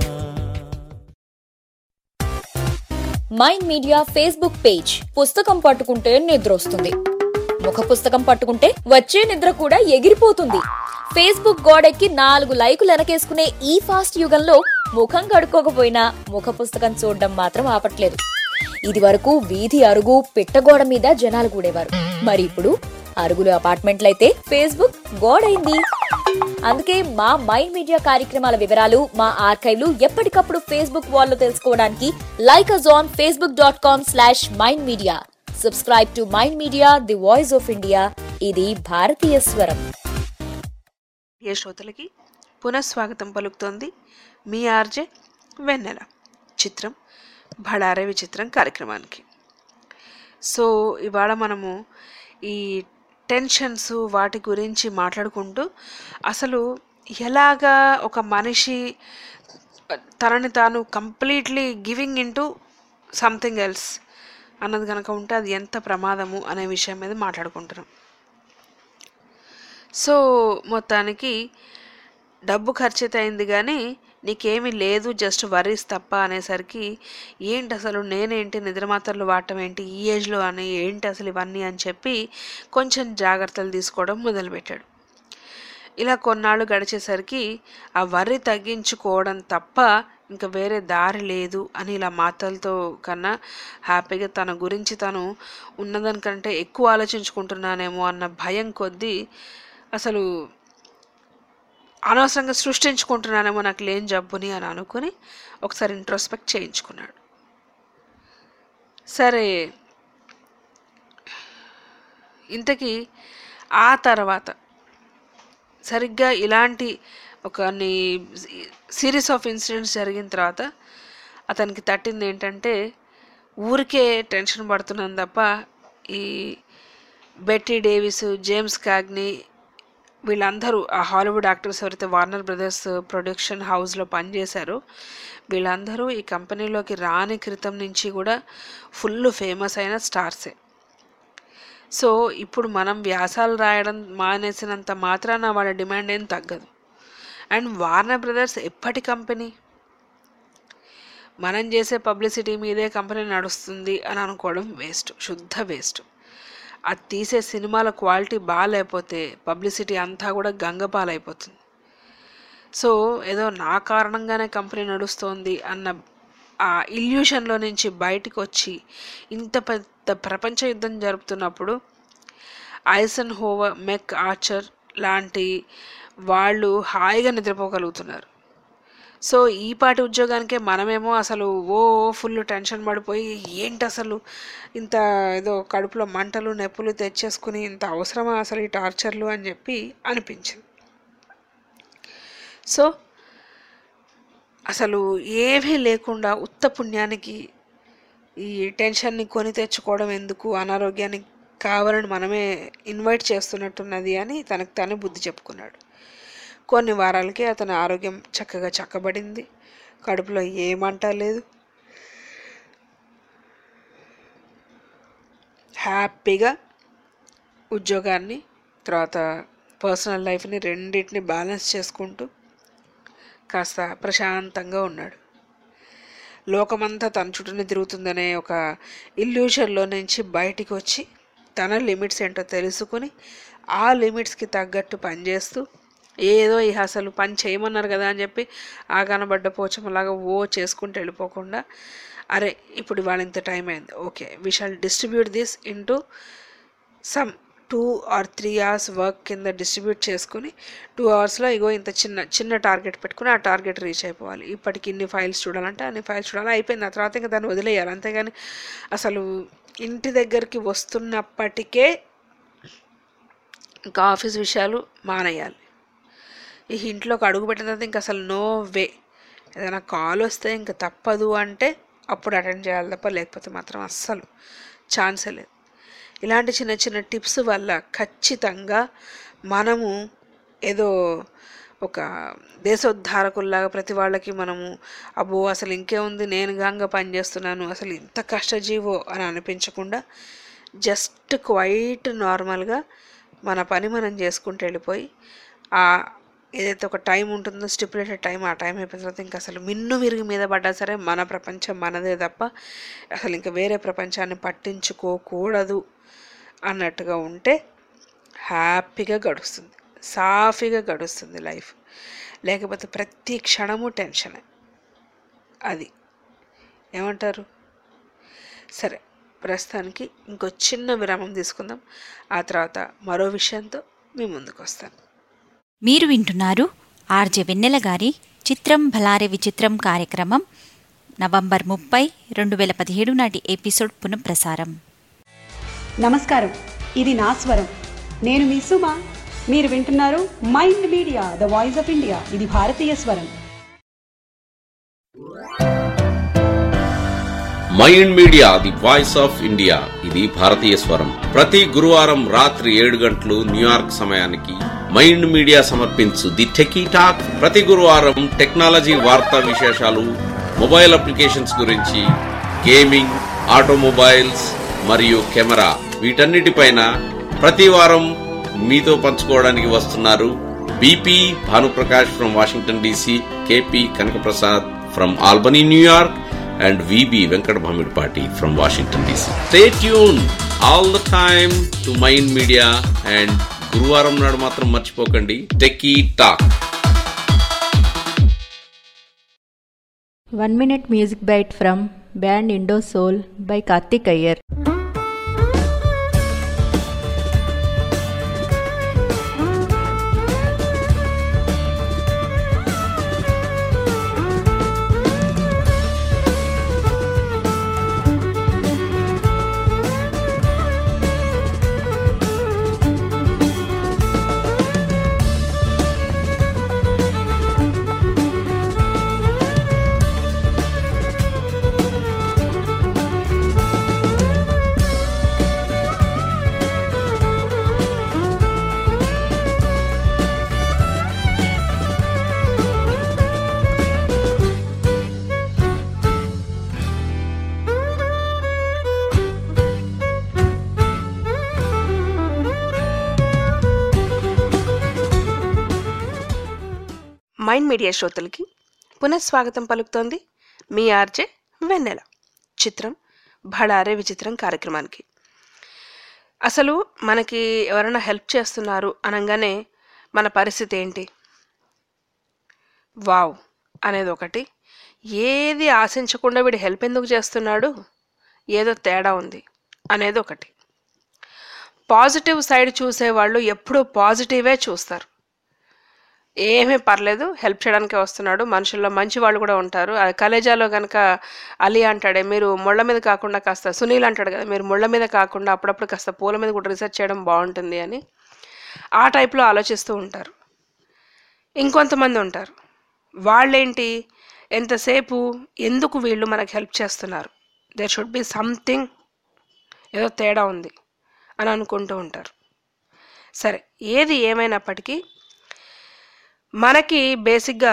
మైండ్ మీడియా ఫేస్బుక్ పేజ్ పుస్తకం పట్టుకుంటే నిద్ర వస్తుంది ముఖ పుస్తకం పట్టుకుంటే వచ్చే నిద్ర కూడా ఎగిరిపోతుంది ఫేస్బుక్ గోడెక్కి నాలుగు లైకులు వెనకేసుకునే ఈ ఫాస్ట్ యుగంలో ముఖం కడుక్కోకపోయినా ముఖ పుస్తకం చూడడం మాత్రం ఆపట్లేదు ఇది వరకు వీధి అరుగు పిట్టగోడ మీద జనాలు కూడేవారు మరి ఇప్పుడు అరుగులు అపార్ట్మెంట్లయితే ఫేస్బుక్ గోడైంది అందుకే మా మైండ్ మీడియా కార్యక్రమాల వివరాలు మా ఆర్కైవ్లు ఎప్పటికప్పుడు ఫేస్బుక్ వాల్లో తెలుసుకోవడానికి like us on Facebook dot com slash Mind Media subscribe to Mind Media the voice of India ఇది భారతీయ స్వరం ఏ శ్రోతలకి పునఃస్వాగతం పలుకుతోంది మీ ఆర్జే వెన్నెల చిత్రం భడారే విచిత్రం కార్యక్రమానికి సో ఇవాళ మనము ఈ టెన్షన్స్ వాటి గురించి మాట్లాడుకుంటూ అసలు ఎలాగా ఒక మనిషి తనని తాను completely giving into something else అన్నది కనుక ఉంటే అది ఎంత ప్రమాదము అనే విషయం మీద మాట్లాడుకుంటున్నాం సో మొత్తానికి డబ్బు ఖర్చు అయితే అయింది కానీ నీకేమీ లేదు జస్ట్ వరీస్ తప్ప అనేసరికి ఏంటి అసలు నేనేంటి నిద్రమాత్రలు వాడటం ఏంటి ఈ ఏజ్లో అని ఏంటి అసలు ఇవన్నీ అని చెప్పి కొంచెం జాగ్రత్తలు తీసుకోవడం మొదలుపెట్టాడు ఇలా కొన్నాళ్ళు గడిచేసరికి ఆ వర్రి తగ్గించుకోవడం తప్ప ఇంకా వేరే దారి లేదు అని ఇలా మాటలతో కన్నా హ్యాపీగా తన గురించి తను ఉన్నదానికంటే ఎక్కువ ఆలోచించుకుంటున్నానేమో అన్న భయం కొద్దీ అసలు అనవసరంగా సృష్టించుకుంటున్నానేమో నాకు లేని జబ్బుని అని అనుకుని ఒకసారి ఇంట్రోస్పెక్ట్ చేయించుకున్నాడు సరే ఇంతకీ ఆ తర్వాత సరిగ్గా ఇలాంటి ఒక సిరీస్ ఆఫ్ ఇన్సిడెంట్స్ జరిగిన తర్వాత అతనికి తట్టింది ఏంటంటే ఊరికే టెన్షన్ పడుతున్నాను తప్ప ఈ బెట్టీ డేవిస్ జేమ్స్ కాగ్నీ వీళ్ళందరూ ఆ హాలీవుడ్ యాక్టర్స్ ఎవరైతే వార్నర్ బ్రదర్స్ ప్రొడక్షన్ హౌస్లో పనిచేశారో వీళ్ళందరూ ఈ కంపెనీలోకి రాని క్రితం నుంచి కూడా ఫుల్ ఫేమస్ అయిన స్టార్సే సో ఇప్పుడు మనం వ్యాసాలు రాయడం మానేసినంత మాత్రాన వాళ్ళ డిమాండ్ ఏం తగ్గదు అండ్ వార్నర్ బ్రదర్స్ ఎప్పటి కంపెనీ మనం చేసే పబ్లిసిటీ మీదే కంపెనీ నడుస్తుంది అని అనుకోవడం వేస్ట్ శుద్ధ వేస్ట్ అది తీసే సినిమాల క్వాలిటీ బాగాలేకపోతే పబ్లిసిటీ అంతా కూడా గంగపాలైపోతుంది సో ఏదో నా కారణంగానే కంపెనీ నడుస్తోంది అన్న ఆ ఇల్యూషన్లో నుంచి బయటికి వచ్చి ఇంత పెద్ద ప్రపంచ యుద్ధం జరుపుతున్నప్పుడు ఐసన్ హోవర్ మెక్ ఆర్చర్ లాంటి వాళ్ళు హాయిగా నిద్రపోగలుగుతున్నారు సో ఈ పాటి ఉద్యోగానికే మనమేమో అసలు ఓ ఫుల్ టెన్షన్ పడిపోయి ఏంటి అసలు ఇంత ఏదో కడుపులో మంటలు నొప్పులు తెచ్చేసుకుని ఇంత అవసరమా అసలు ఈ టార్చర్లు అని చెప్పి అనిపించింది సో అసలు ఏమీ లేకుండా ఉత్త పుణ్యానికి ఈ టెన్షన్ని కొని తెచ్చుకోవడం ఎందుకు అనారోగ్యానికి కావాలని మనమే ఇన్వైట్ చేస్తున్నట్టున్నది అని తనకు తానే బుద్ధి చెప్పుకున్నాడు కొన్ని వారాలకి అతని ఆరోగ్యం చక్కగా చక్కబడింది కడుపులో ఏమంట లేదు హ్యాపీగా ఉద్యోగాన్ని తర్వాత పర్సనల్ లైఫ్ని రెండింటిని బ్యాలెన్స్ చేసుకుంటూ కాస్త ప్రశాంతంగా ఉన్నాడు లోకమంతా తన చుట్టూనే తిరుగుతుందనే ఒక ఇల్యూషన్లో నుంచి బయటికి వచ్చి తన లిమిట్స్ ఏంటో తెలుసుకొని ఆ లిమిట్స్కి తగ్గట్టు పనిచేస్తూ ఏదో ఇక అసలు పని చేయమన్నారు కదా అని చెప్పి ఆ కనబడ్డ పోచమలాగా ఓ చేసుకుంటూ వెళ్ళిపోకుండా అరే ఇప్పుడు ఇవాళ ఇంత టైం అయింది okay we shall distribute this into some two or three hours work కింద డిస్ట్రిబ్యూట్ చేసుకుని టూ అవర్స్లో ఇగో ఇంత చిన్న చిన్న టార్గెట్ పెట్టుకుని ఆ టార్గెట్ రీచ్ అయిపోవాలి ఇప్పటికి ఇన్ని ఫైల్స్ చూడాలంటే అన్ని ఫైల్స్ చూడాలి అయిపోయింది ఆ తర్వాత ఇంకా దాన్ని వదిలేయాలి అంతేగాని అసలు ఇంటి దగ్గరికి వస్తున్నప్పటికే ఇంకా ఆఫీస్ విషయాలు మానేయాలి ఈ ఇంట్లోకి అడుగు పెట్టిన తర్వాత ఇంకా అసలు నో వే ఏదైనా కాల్ వస్తే ఇంకా తప్పదు అంటే అప్పుడు అటెండ్ చేయాలి తప్ప లేకపోతే మాత్రం అస్సలు ఛాన్సే లేదు ఇలాంటి చిన్న చిన్న టిప్స్ వల్ల ఖచ్చితంగా మనము ఏదో ఒక దేశోద్ధారకుల్లాగా ప్రతి వాళ్ళకి మనము అబ్బో అసలు ఇంకేముంది నేను గాంగా పనిచేస్తున్నాను అసలు ఇంత కష్టజీవో అని అనిపించకుండా జస్ట్ క్వైట్ నార్మల్గా మన పని మనం చేసుకుంటూ వెళ్ళిపోయి ఆ ఏదైతే ఒక టైం ఉంటుందో స్టిపులేటెడ్ టైం ఆ టైం అయిపోయిన తర్వాత ఇంకా అసలు మిన్ను విరిగి మీద పడ్డా సరే మన ప్రపంచం మనదే తప్ప అసలు ఇంకా వేరే ప్రపంచాన్ని పట్టించుకోకూడదు అన్నట్టుగా ఉంటే హ్యాపీగా గడుస్తుంది సాఫీగా గడుస్తుంది లైఫ్ లేకపోతే ప్రతి క్షణము టెన్షనే అది ఏమంటారు సరే ప్రస్తుతానికి ఇంకో చిన్న విరామం తీసుకుందాం ఆ తర్వాత మరో విషయంతో మీ ముందుకు వస్తాను మీరు వింటున్నారు ఆర్జే వెన్నెల గారి చిత్రం భలారే విచిత్రం కార్యక్రమం నవంబర్ ముప్పై రెండు వేల పదిహేడు నాటి ఎపిసోడ్ పునఃప్రసారం నమస్కారం ఇది నా స్వరం నేను మీ సుమ మీరు వింటున్నారు Mind Media the voice of India ఇది భారతీయ స్వరం Mind Media the voice of India ఇది భారతీయ స్వరం ప్రతి గురువారం రాత్రి ఏడు గంటలు న్యూయార్క్ సమయానికి మైండ్ మీడియా సమర్పించు ది టెకీ టాక్ ప్రతి గురువారం టెక్నాలజీ వార్తా విశేషాలు మొబైల్ అప్లికేషన్స్ గురించి గేమింగ్ ఆటోమొబైల్స్ మరియు కెమెరా వీటన్నిటిపైన ప్రతి వారం మీతో పంచుకోవడానికి వస్తున్నారు BP Bhanuprakash from Washington DC KP Kanakaprasad from Albany New York and VB Venkat Bhamidpati from Washington DC. Stay tuned all the time to Mind Media and గురువారం నాడు మాత్రం మర్చిపోకండి techie talk one minute music bite from band Indo Soul by Karthik Iyer Mind Media శ్రోతలకి పునఃస్వాగతం పలుకుతోంది మీ RJ వెన్నెల చిత్రం భడారే విచిత్రం కార్యక్రమానికి అసలు మనకి ఎవరైనా హెల్ప్ చేస్తున్నారు అనగానే మన పరిస్థితి ఏంటి వావ్ అనేది ఒకటి ఏది ఆశించకుండా వీడు హెల్ప్ ఎందుకు చేస్తున్నాడు ఏదో తేడా ఉంది అనేది ఒకటి పాజిటివ్ సైడ్ చూసేవాళ్ళు ఎప్పుడూ పాజిటివే చూస్తారు ఏమీ పర్లేదు హెల్ప్ చేయడానికే వస్తున్నాడు మనుషుల్లో మంచి వాళ్ళు కూడా ఉంటారు అది కలేజాలో కనుక అలీ అంటాడే మీరు ముళ్ళ మీద కాకుండా కాస్త సునీల్ అంటాడు కదా మీరు ముళ్ళ మీద కాకుండా అప్పుడప్పుడు కాస్త పూల మీద కూడా రీసెర్చ్ చేయడం బాగుంటుంది అని ఆ టైప్లో ఆలోచిస్తూ ఉంటారు ఇంకొంతమంది ఉంటారు వాళ్ళేంటి ఎంతసేపు ఎందుకు వీళ్ళు మనకు హెల్ప్ చేస్తున్నారు దేర్ షుడ్ బి సంథింగ్ ఏదో తేడా ఉంది అని అనుకుంటూ ఉంటారు సరే ఏది ఏమైనప్పటికీ మనకి బేసిక్గా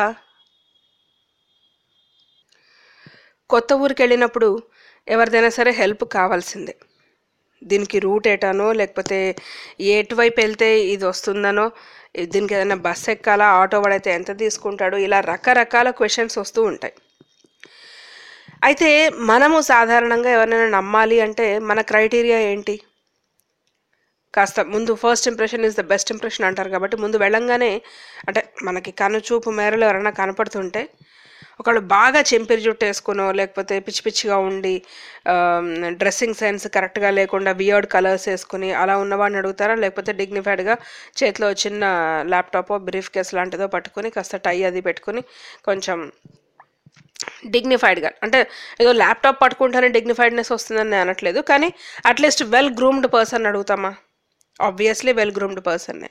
కొత్త ఊరికి వెళ్ళినప్పుడు ఎవరిదైనా సరే హెల్ప్ కావాల్సిందే దీనికి రూట్ ఏటానో లేకపోతే ఎటువైపు వెళ్తే ఇది వస్తుందనో దీనికి ఏదైనా బస్ ఎక్కాలా ఆటో వాడైతే ఎంత తీసుకుంటాడు ఇలా రకరకాల క్వశ్చన్స్ వస్తూ ఉంటాయి అయితే మనము సాధారణంగా ఎవరినైనా నమ్మాలి అంటే మన క్రైటీరియా ఏంటి కాస్త ముందు first impression is the best impression అంటారు కాబట్టి ముందు వెళ్ళంగానే అంటే మనకి కనుచూపు మేరలో ఎవరైనా కనపడుతుంటే ఒకళ్ళు బాగా చెంపిరి జుట్టు వేసుకునో లేకపోతే పిచ్చి పిచ్చిగా ఉండి డ్రెస్సింగ్ సెన్స్ కరెక్ట్గా లేకుండా బియర్డ్ కలర్స్ వేసుకుని అలా ఉన్నవాడిని అడుగుతారా లేకపోతే డిగ్నిఫైడ్గా చేతిలో చిన్న ల్యాప్టాప్ బ్రీఫ్ కేస్ లాంటిదో పట్టుకొని కాస్త టై అది పెట్టుకుని కొంచెం డిగ్నిఫైడ్గా అంటే ఏదో ల్యాప్టాప్ పట్టుకుంటేనే డిగ్నిఫైడ్నెస్ వస్తుందని నేను అనట్లేదు కానీ అట్లీస్ట్ వెల్ గ్రూమ్డ్ పర్సన్ అడుగుతామా ఆబ్వియస్లీ వెల్ గ్రూమ్డ్ పర్సన్నే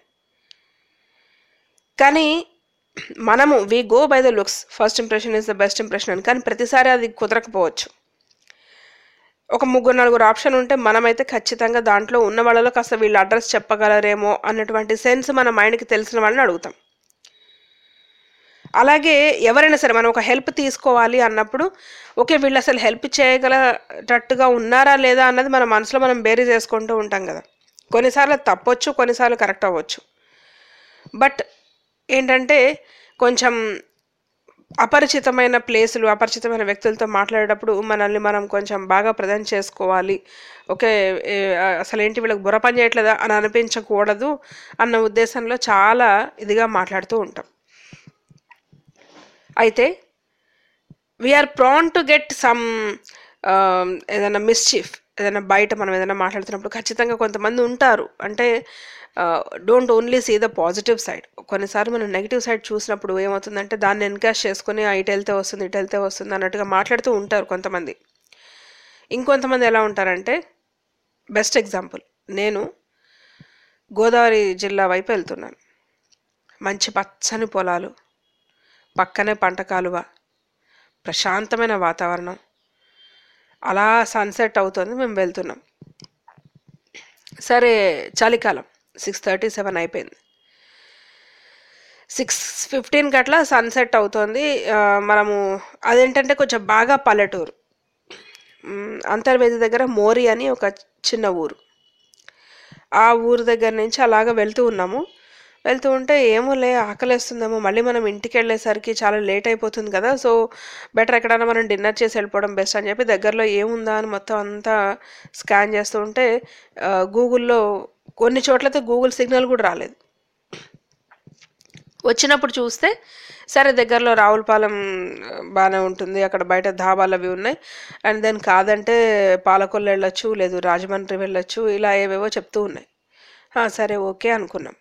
కానీ మనము we go by the looks first impression is the best impression అని కానీ ప్రతిసారి అది కుదరకపోవచ్చు ఒక ముగ్గురు నలుగురు ఆప్షన్ ఉంటే మనమైతే ఖచ్చితంగా దాంట్లో ఉన్న వాళ్ళలో కాస్త వీళ్ళు అడ్రస్ చెప్పగలరేమో అన్నటువంటి సెన్స్ మన మైండ్కి తెలిసిన వాళ్ళని అడుగుతాం అలాగే ఎవరైనా సరే మనం ఒక హెల్ప్ తీసుకోవాలి అన్నప్పుడు ఓకే వీళ్ళు అసలు హెల్ప్ చేయగలటట్టుగా ఉన్నారా లేదా అన్నది మన మనసులో మనం బేరీ చేసుకుంటూ ఉంటాం కదా కొన్నిసార్లు తప్పొచ్చు కొన్నిసార్లు కరెక్ట్ అవ్వచ్చు బట్ ఏంటంటే కొంచెం అపరిచితమైన ప్లేసులు అపరిచితమైన వ్యక్తులతో మాట్లాడేటప్పుడు మనల్ని మనం కొంచెం బాగా ప్రజెంట్ చేసుకోవాలి ఓకే ఏ, అసలు ఏంటి వీళ్ళకి బుర్ర పని చేయట్లేదా అని అనిపించకూడదు అన్న ఉద్దేశంలో చాలా ఇదిగా మాట్లాడుతూ ఉంటాం అయితే we are prone to get some ఏదైనా మిస్చీఫ్ ఏదైనా బయట మనం ఏదైనా మాట్లాడుతున్నప్పుడు ఖచ్చితంగా కొంతమంది ఉంటారు అంటే don't only see the positive side కొన్నిసార్లు మనం నెగిటివ్ సైడ్ చూసినప్పుడు ఏమవుతుందంటే దాన్ని ఎన్కాష్ చేసుకుని "ఆ, ఇటు వెళ్తే వస్తుంది ఇటు వెళ్తే వస్తుంది అన్నట్టుగా మాట్లాడుతూ ఉంటారు కొంతమంది ఇంకొంతమంది ఎలా ఉంటారంటే బెస్ట్ ఎగ్జాంపుల్ నేను గోదావరి జిల్లా వైపు వెళ్తున్నాను మంచి పచ్చని పొలాలు పక్కనే పంట కాలువ ప్రశాంతమైన వాతావరణం అలా సన్సెట్ అవుతుంది మేము వెళ్తున్నాం సరే చలికాలం సిక్స్ థర్టీ సెవెన్ అయిపోయింది సిక్స్ ఫిఫ్టీన్కి అట్లా సన్సెట్ అవుతుంది ఆ, మనము అదేంటంటే కొంచెం బాగా పల్లెటూరు మ్, అంతర్వేది దగ్గర మోరి అని ఒక చిన్న ఊరు ఆ ఊరు దగ్గర నుంచి అలాగ వెళ్తూ ఉన్నాము వెళ్తూ ఉంటే ఏమోలే ఆకలేస్తుందేమో మళ్ళీ మనం ఇంటికి వెళ్ళేసరికి చాలా లేట్ అయిపోతుంది కదా సో బెటర్ ఎక్కడైనా మనం డిన్నర్ చేసి వెళ్ళిపోవడం బెస్ట్ అని చెప్పి దగ్గరలో ఏముందా అని మొత్తం అంతా స్కాన్ చేస్తూ ఉంటే ఆ, గూగుల్లో కొన్ని చోట్లయితే గూగుల్ సిగ్నల్ కూడా రాలేదు వచ్చినప్పుడు చూస్తే సరే దగ్గరలో రావులపాలెం బాగానే ఉంటుంది అక్కడ బయట ధాబాలు అవి ఉన్నాయి అండ్ దెన్ కాదంటే పాలకొల్లు వెళ్ళొచ్చు లేదు రాజమండ్రి వెళ్ళొచ్చు ఇలా ఏవేవో చెప్తూ ఉన్నాయి "ఆ, సరే ఓకే అనుకున్నాం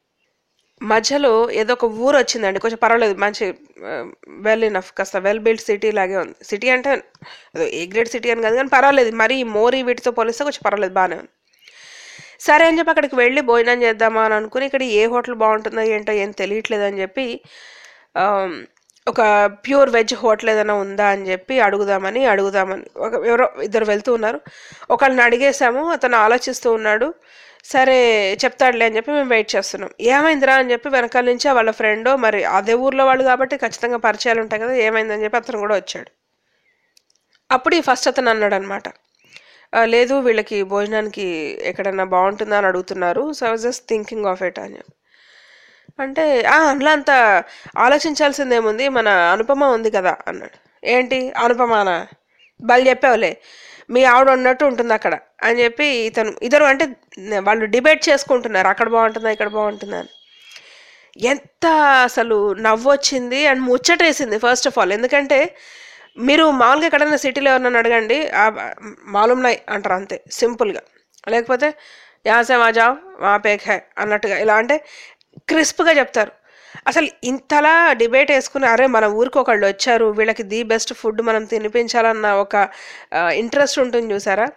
మధ్యలో ఏదో ఒక ఊరు వచ్చిందండి కొంచెం పర్వాలేదు మంచి వెల్ ఇనఫ్ కాస్త వెల్ బిల్డ్ సిటీ లాగే ఉంది సిటీ అంటే ఏదో ఏ గ్రేడ్ సిటీ అని కాదు కానీ పర్వాలేదు మరి మోరీ వీటితో పోలిస్తే కొంచెం పర్వాలేదు బాగానే ఉంది సరే అని చెప్పి అక్కడికి వెళ్ళి భోజనం చేద్దామా అని అనుకుని ఇక్కడ ఏ హోటల్ బాగుంటుందో ఏంటో ఏం తెలియట్లేదు అని చెప్పి ఆమ్, ఒక ప్యూర్ వెజ్ హోటల్ ఏదైనా ఉందా అని చెప్పి అడుగుదామని అడుగుదామని ఒక ఎవరో ఇద్దరు వెళ్తూ ఉన్నారు ఒకళ్ళని అడిగేసాము అతను ఆలోచిస్తూ ఉన్నాడు సరే చెప్తాడులే అని చెప్పి మేము వెయిట్ చేస్తున్నాం ఏమైందిరా అని చెప్పి వెనకాల నుంచి వాళ్ళ ఫ్రెండో మరి అదే ఊర్లో వాళ్ళు కాబట్టి ఖచ్చితంగా పరిచయాలు ఉంటాయి కదా ఏమైందని చెప్పి అతను కూడా వచ్చాడు అప్పుడు ఈ ఫస్ట్ అతను అన్నాడు అనమాట లేదు వీళ్ళకి భోజనానికి ఎక్కడన్నా బాగుంటుందా అని అడుగుతున్నారు so I was just thinking of it అని చెప్పి అంటే "ఆ, అందులో అంత ఆలోచించాల్సిందేముంది మన అనుపమ ఉంది కదా అన్నాడు ఏంటి అనుపమానా బలి చెప్పావులే మీ ఆవిడ ఉన్నట్టు ఉంటుంది అక్కడ అని చెప్పి ఇతను ఇద్దరు అంటే వాళ్ళు డిబేట్ చేసుకుంటున్నారు అక్కడ బాగుంటుందా ఇక్కడ బాగుంటుందా అని ఎంత అసలు నవ్వు వచ్చింది అండ్ ముచ్చటేసింది ఫస్ట్ ఆఫ్ ఆల్ ఎందుకంటే మీరు మామూలుగా ఎక్కడైనా సిటీలో ఎవరన్నా అడగండి ఆ, మాలూమ్ నై అంటారు అంతే సింపుల్గా లేకపోతే యాసే మాజా మా పేక్ హై అన్నట్టుగా ఇలా అంటే క్రిస్ప్గా చెప్తారు అసలు ఇంతలా డిబేట్ వేసుకుని అరే మన ఊరికి ఒకళ్ళు వచ్చారు వీళ్ళకి ది బెస్ట్ ఫుడ్ మనం తినిపించాలన్న ఒక ఇంట్రెస్ట్ ఉంటుంది చూసారా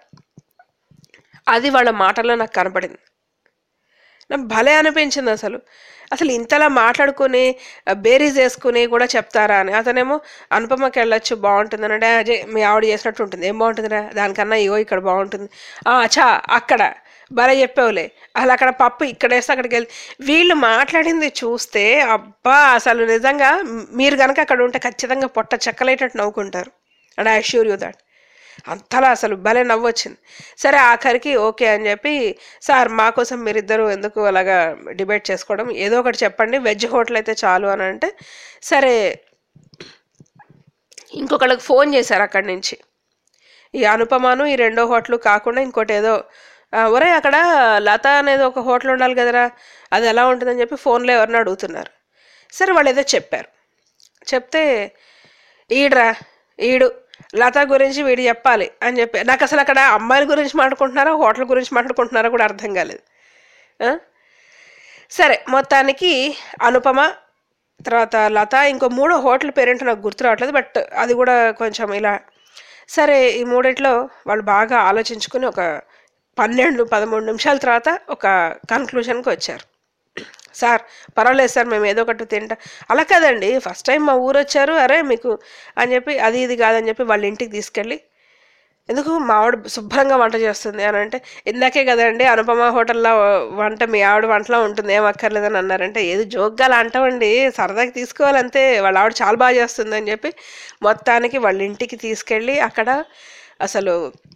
అది వాళ్ళ మాటల్లో నాకు కనపడింది నాకు భలే అనిపించింది అసలు అసలు ఇంతలా మాట్లాడుకుని ఆ, బేరీస్ వేసుకుని కూడా చెప్తారా అని అతనేమో అనుపమకి వెళ్ళొచ్చు బాగుంటుంది అంటే అజయ్ మీ ఆవిడ చేసినట్టు ఉంటుంది ఏం బాగుంటుందిరా దానికన్నా ఇగో ఇక్కడ బాగుంటుంది "ఆ, అచ్చా అక్కడ భలే చెప్పావులే అసలు అక్కడ పప్పు ఇక్కడ వేస్తే అక్కడికి వెళ్ళి వీళ్ళు మాట్లాడింది చూస్తే అబ్బా అసలు నిజంగా మీరు కనుక అక్కడ ఉంటే ఖచ్చితంగా పొట్ట చెక్కలేటట్టు నవ్వుకుంటారు and I assure you that అంతలా అసలు భలే నవ్వు వచ్చింది సరే ఆఖరికి ఓకే అని చెప్పి సార్ మా కోసం మీరిద్దరూ ఎందుకు అలాగా డిబేట్ చేసుకోవడం ఏదో ఒకటి చెప్పండి వెజ్ హోటల్ అయితే చాలు అని అంటే సరే ఇంకొకళ్ళకి ఫోన్ చేశారు అక్కడి నుంచి ఈ అనుపమాను ఈ రెండో హోటల్ కాకుండా ఇంకోటి ఏదో "ఆ, ఒరే అక్కడ లత అనేది ఒక హోటల్ ఉండాలి కదరా అది ఎలా ఉంటుందని చెప్పి ఫోన్లో ఎవరిని అడుగుతున్నారు సరే వాళ్ళు ఏదో చెప్పారు చెప్తే ఈడ్రా ఈడు లత గురించి వీడు చెప్పాలి అని చెప్పి నాకు అసలు అక్కడ అమ్మాయిల గురించి మాట్లాడుకుంటున్నారా హోటల్ గురించి మాట్లాడుకుంటున్నారా కూడా అర్థం కాలేదు ఆ? సరే మొత్తానికి అనుపమ తర్వాత లత ఇంకో మూడో హోటల్ పేరేంటో నాకు గుర్తు రావట్లేదు బట్ అది కూడా కొంచెం ఇలా సరే ఈ మూడిట్లో వాళ్ళు బాగా ఆలోచించుకుని ఒక పన్నెండు పదమూడు నిమిషాల తర్వాత ఒక కన్క్లూషన్కి వచ్చారు సార్ పర్వాలేదు సార్ మేము ఏదో ఒకటి తింటా అలా కాదండి ఫస్ట్ టైం మా ఊరు వచ్చారు అరే మీకు అని చెప్పి అది ఇది కాదని చెప్పి వాళ్ళ ఇంటికి తీసుకెళ్ళి ఎందుకు మా ఆవిడ శుభ్రంగా వంట చేస్తుంది అని అంటే ఇందాకే కదండి అనుపమ హోటల్లో వంట మీ ఆవిడ వంటలో ఉంటుంది ఏం అక్కర్లేదని అన్నారంటే ఏది జోక్గా అలా అంటామండి సరదాకి తీసుకోవాలంతే వాళ్ళ ఆవిడ చాలా బాగా చేస్తుంది అని చెప్పి మొత్తానికి వాళ్ళ ఇంటికి తీసుకెళ్ళి అక్కడ అసలు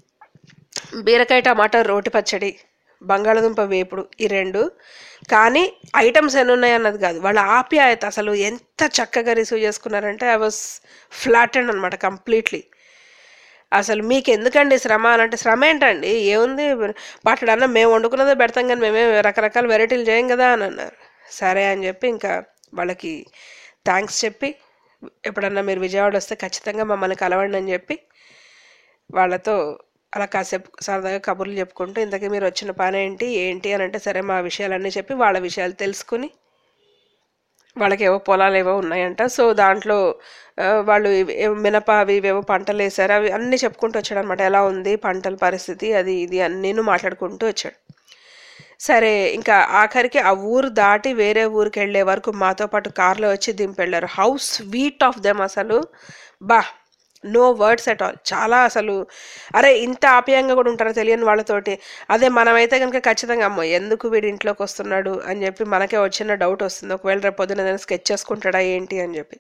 బీరకాయ టమాటా రోటి పచ్చడి బంగాళదుంప వేపుడు ఈ రెండు కానీ ఐటమ్స్ ఎన్ని ఉన్నాయి అన్నది కాదు వాళ్ళ ఆప్యాయత అసలు ఎంత చక్కగా రిసీవ్ చేసుకున్నారంటే ఐ వాస్ ఫ్లాట్ అండ్ అనమాట కంప్లీట్లీ అసలు మీకు ఎందుకండి శ్రమ అని అంటే శ్రమ ఏంటండి ఏముంది పట్టడన్నా మేము వండుకున్నదే పెడతాం కానీ మేమే రకరకాల వెరైటీలు చేయం కదా అని అన్నారు సరే అని చెప్పి ఇంకా వాళ్ళకి థ్యాంక్స్ చెప్పి ఎప్పుడన్నా మీరు విజయవాడ వస్తే ఖచ్చితంగా మమ్మల్ని కలవండి అని చెప్పి వాళ్ళతో అలా కాసేపు సరదాగా కబుర్లు చెప్పుకుంటూ ఇంతకీ మీరు వచ్చిన పని ఏంటి ఏంటి అని అంటే సరే మా విషయాలన్నీ చెప్పి వాళ్ళ విషయాలు తెలుసుకుని వాళ్ళకి ఏవో పొలాలు ఏవో ఉన్నాయంట సో దాంట్లో ఆ, వాళ్ళు ఇవి- ఏవో మినప అవి ఇవేవో పంటలు వేశారు అవి అన్నీ చెప్పుకుంటూ వచ్చాడు అనమాట ఎలా ఉంది పంటల పరిస్థితి అది ఇది అన్నీను మాట్లాడుకుంటూ వచ్చాడు సరే ఇంకా ఆఖరికి ఆ ఊరు దాటి వేరే ఊరికి వెళ్ళే వరకు మాతో పాటు కార్లో వచ్చి దింపెళ్ళారు హౌ స్వీట్ ఆఫ్ దెమ్ అసలు బా నో వర్డ్స్ అట్ ఆల్ చాలా అసలు అరే ఇంత ఆప్యాయంగా కూడా ఉంటారో తెలియని వాళ్ళతోటి అదే మనమైతే కనుక ఖచ్చితంగా అమ్మో ఎందుకు వీడి ఇంట్లోకి వస్తున్నాడు అని చెప్పి మనకే వచ్చిన డౌట్ వస్తుంది ఒకవేళ రేపు పొద్దున ఏదైనా స్కెచ్ చేసుకుంటాడా ఏంటి అని చెప్పి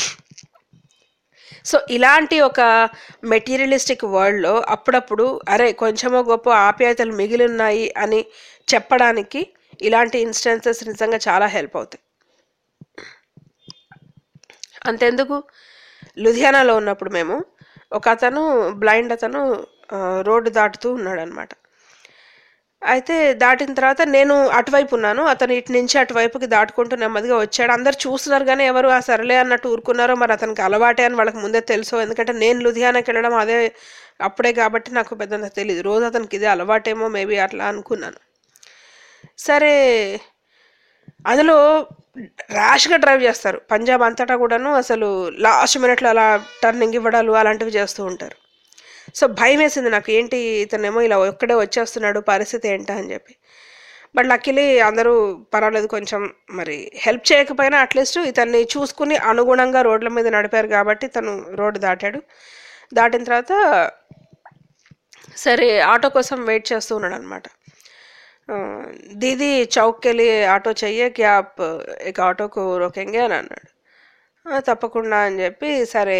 సో ఇలాంటి ఒక మెటీరియలిస్టిక్ వరల్డ్లో అప్పుడప్పుడు అరే కొంచెమో గొప్ప ఆప్యాయతలు మిగిలి ఉన్నాయి అని చెప్పడానికి ఇలాంటి ఇన్స్టెన్సెస్ నిజంగా చాలా హెల్ప్ అవుతాయి అంతెందుకు లుధియానాలో ఉన్నప్పుడు మేము ఒక అతను బ్లైండ్ అతను ఆ, రోడ్డు దాటుతూ ఉన్నాడు అనమాట అయితే దాటిన తర్వాత నేను అటువైపు ఉన్నాను అతను ఇటు నుంచి అటువైపుకి దాటుకుంటూ నెమ్మదిగా వచ్చాడు అందరు చూస్తున్నారు కానీ ఎవరు ఆ సరలే అన్నట్టు ఊరుకున్నారో మరి అతనికి అలవాటే అని వాళ్ళకి ముందే తెలుసు ఎందుకంటే నేను లుధియానాకి వెళ్ళడం అదే అప్పుడే కాబట్టి నాకు పెద్దంత తెలియదు రోజు అతనికి ఇదే అలవాటేమో మేబీ అట్లా అనుకున్నాను సరే అందులో ర్యాష్గా డ్రైవ్ చేస్తారు పంజాబ్ అంతటా కూడాను అసలు లాస్ట్ మినిట్లో అలా టర్నింగ్ ఇవ్వడాలు అలాంటివి చేస్తూ ఉంటారు సో భయం వేసింది నాకు ఏంటి ఇతనేమో ఇలా ఒక్కడే వచ్చేస్తున్నాడు పరిస్థితి ఏంటా అని చెప్పి బట్ లక్కీలీ అందరూ పర్వాలేదు కొంచెం మరి హెల్ప్ చేయకపోయినా అట్లీస్ట్ ఇతన్ని చూసుకుని అనుగుణంగా రోడ్ల మీద నడిపారు కాబట్టి తను రోడ్డు దాటాడు దాటిన తర్వాత సరే ఆటో కోసం వెయిట్ చేస్తూ ఉన్నాడు అనమాట दीदी चौक के लिए ఆటో చెయ్యే कि आप एक ఆటో को रोकेंगे అని అన్నాడు "ఆ, తప్పకుండా అని చెప్పి సరే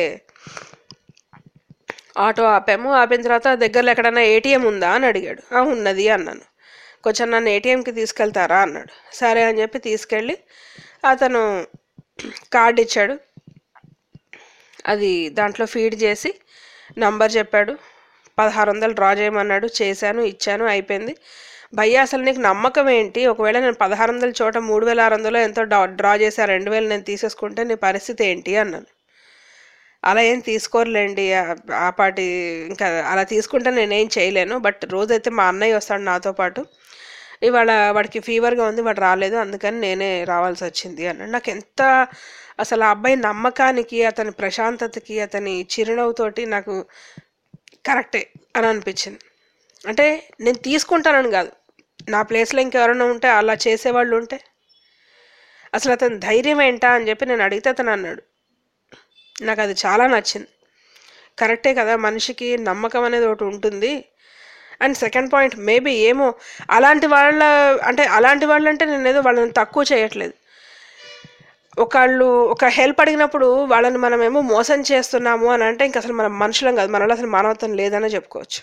ఆటో ఆపాము ఆపిన తర్వాత దగ్గరలో ఎక్కడైనా ఏటీఎం ఉందా అని అడిగాడు "ఆ, ఉన్నది అన్నాను కొంచెం నన్ను ఏటీఎంకి తీసుకెళ్తారా అన్నాడు సరే అని చెప్పి తీసుకెళ్ళి అతను కార్డు ఇచ్చాడు అది దాంట్లో ఫీడ్ చేసి నంబర్ చెప్పాడు పదహారు వందలు డ్రా చేయమన్నాడు చేశాను ఇచ్చాను అయిపోయింది భయ్యా అసలు నీకు నమ్మకం ఏంటి ఒకవేళ నేను పదహారు వందల చోట మూడు వేల ఆరు వందలు ఎంతో డ్రా డ్రా చేశా రెండు వేలు నేను తీసేసుకుంటే నీ పరిస్థితి ఏంటి అన్నాను అలా ఏం తీసుకోరులేండి ఆ- ఆ పాటి ఇంకా అలా తీసుకుంటే నేనేం చేయలేను బట్ రోజైతే మా అన్నయ్య వస్తాడు నాతో పాటు ఇవాళ వాడికి ఫీవర్గా ఉంది వాడు రాలేదు అందుకని నేనే రావాల్సి వచ్చింది అన్నాడు నాకు ఎంత అసలు ఆ అబ్బాయి నమ్మకానికి అతని ప్రశాంతతకి అతని చిరునవ్వుతోటి నాకు కరెక్టే అని అనిపించింది అంటే నేను తీసుకుంటానని కాదు నా ప్లేస్లో ఇంకెవరైనా ఉంటే అలా చేసేవాళ్ళు ఉంటే అసలు అతని ధైర్యం ఏంటా అని చెప్పి నేను అడిగితే అతను అన్నాడు నాకు అది చాలా నచ్చింది కరెక్టే కదా మనిషికి నమ్మకం అనేది ఒకటి ఉంటుంది అండ్ సెకండ్ పాయింట్ మేబీ ఏమో అలాంటి వాళ్ళ అంటే అలాంటి వాళ్ళు అంటే నేను ఏదో వాళ్ళని తక్కువ చేయట్లేదు ఒకళ్ళు ఒక హెల్ప్ అడిగినప్పుడు వాళ్ళని మనమేమో మోసం చేస్తున్నాము అని అంటే ఇంక అసలు మనం మనుషులం కాదు మనలో అసలు మానవత్వం లేదనే చెప్పుకోవచ్చు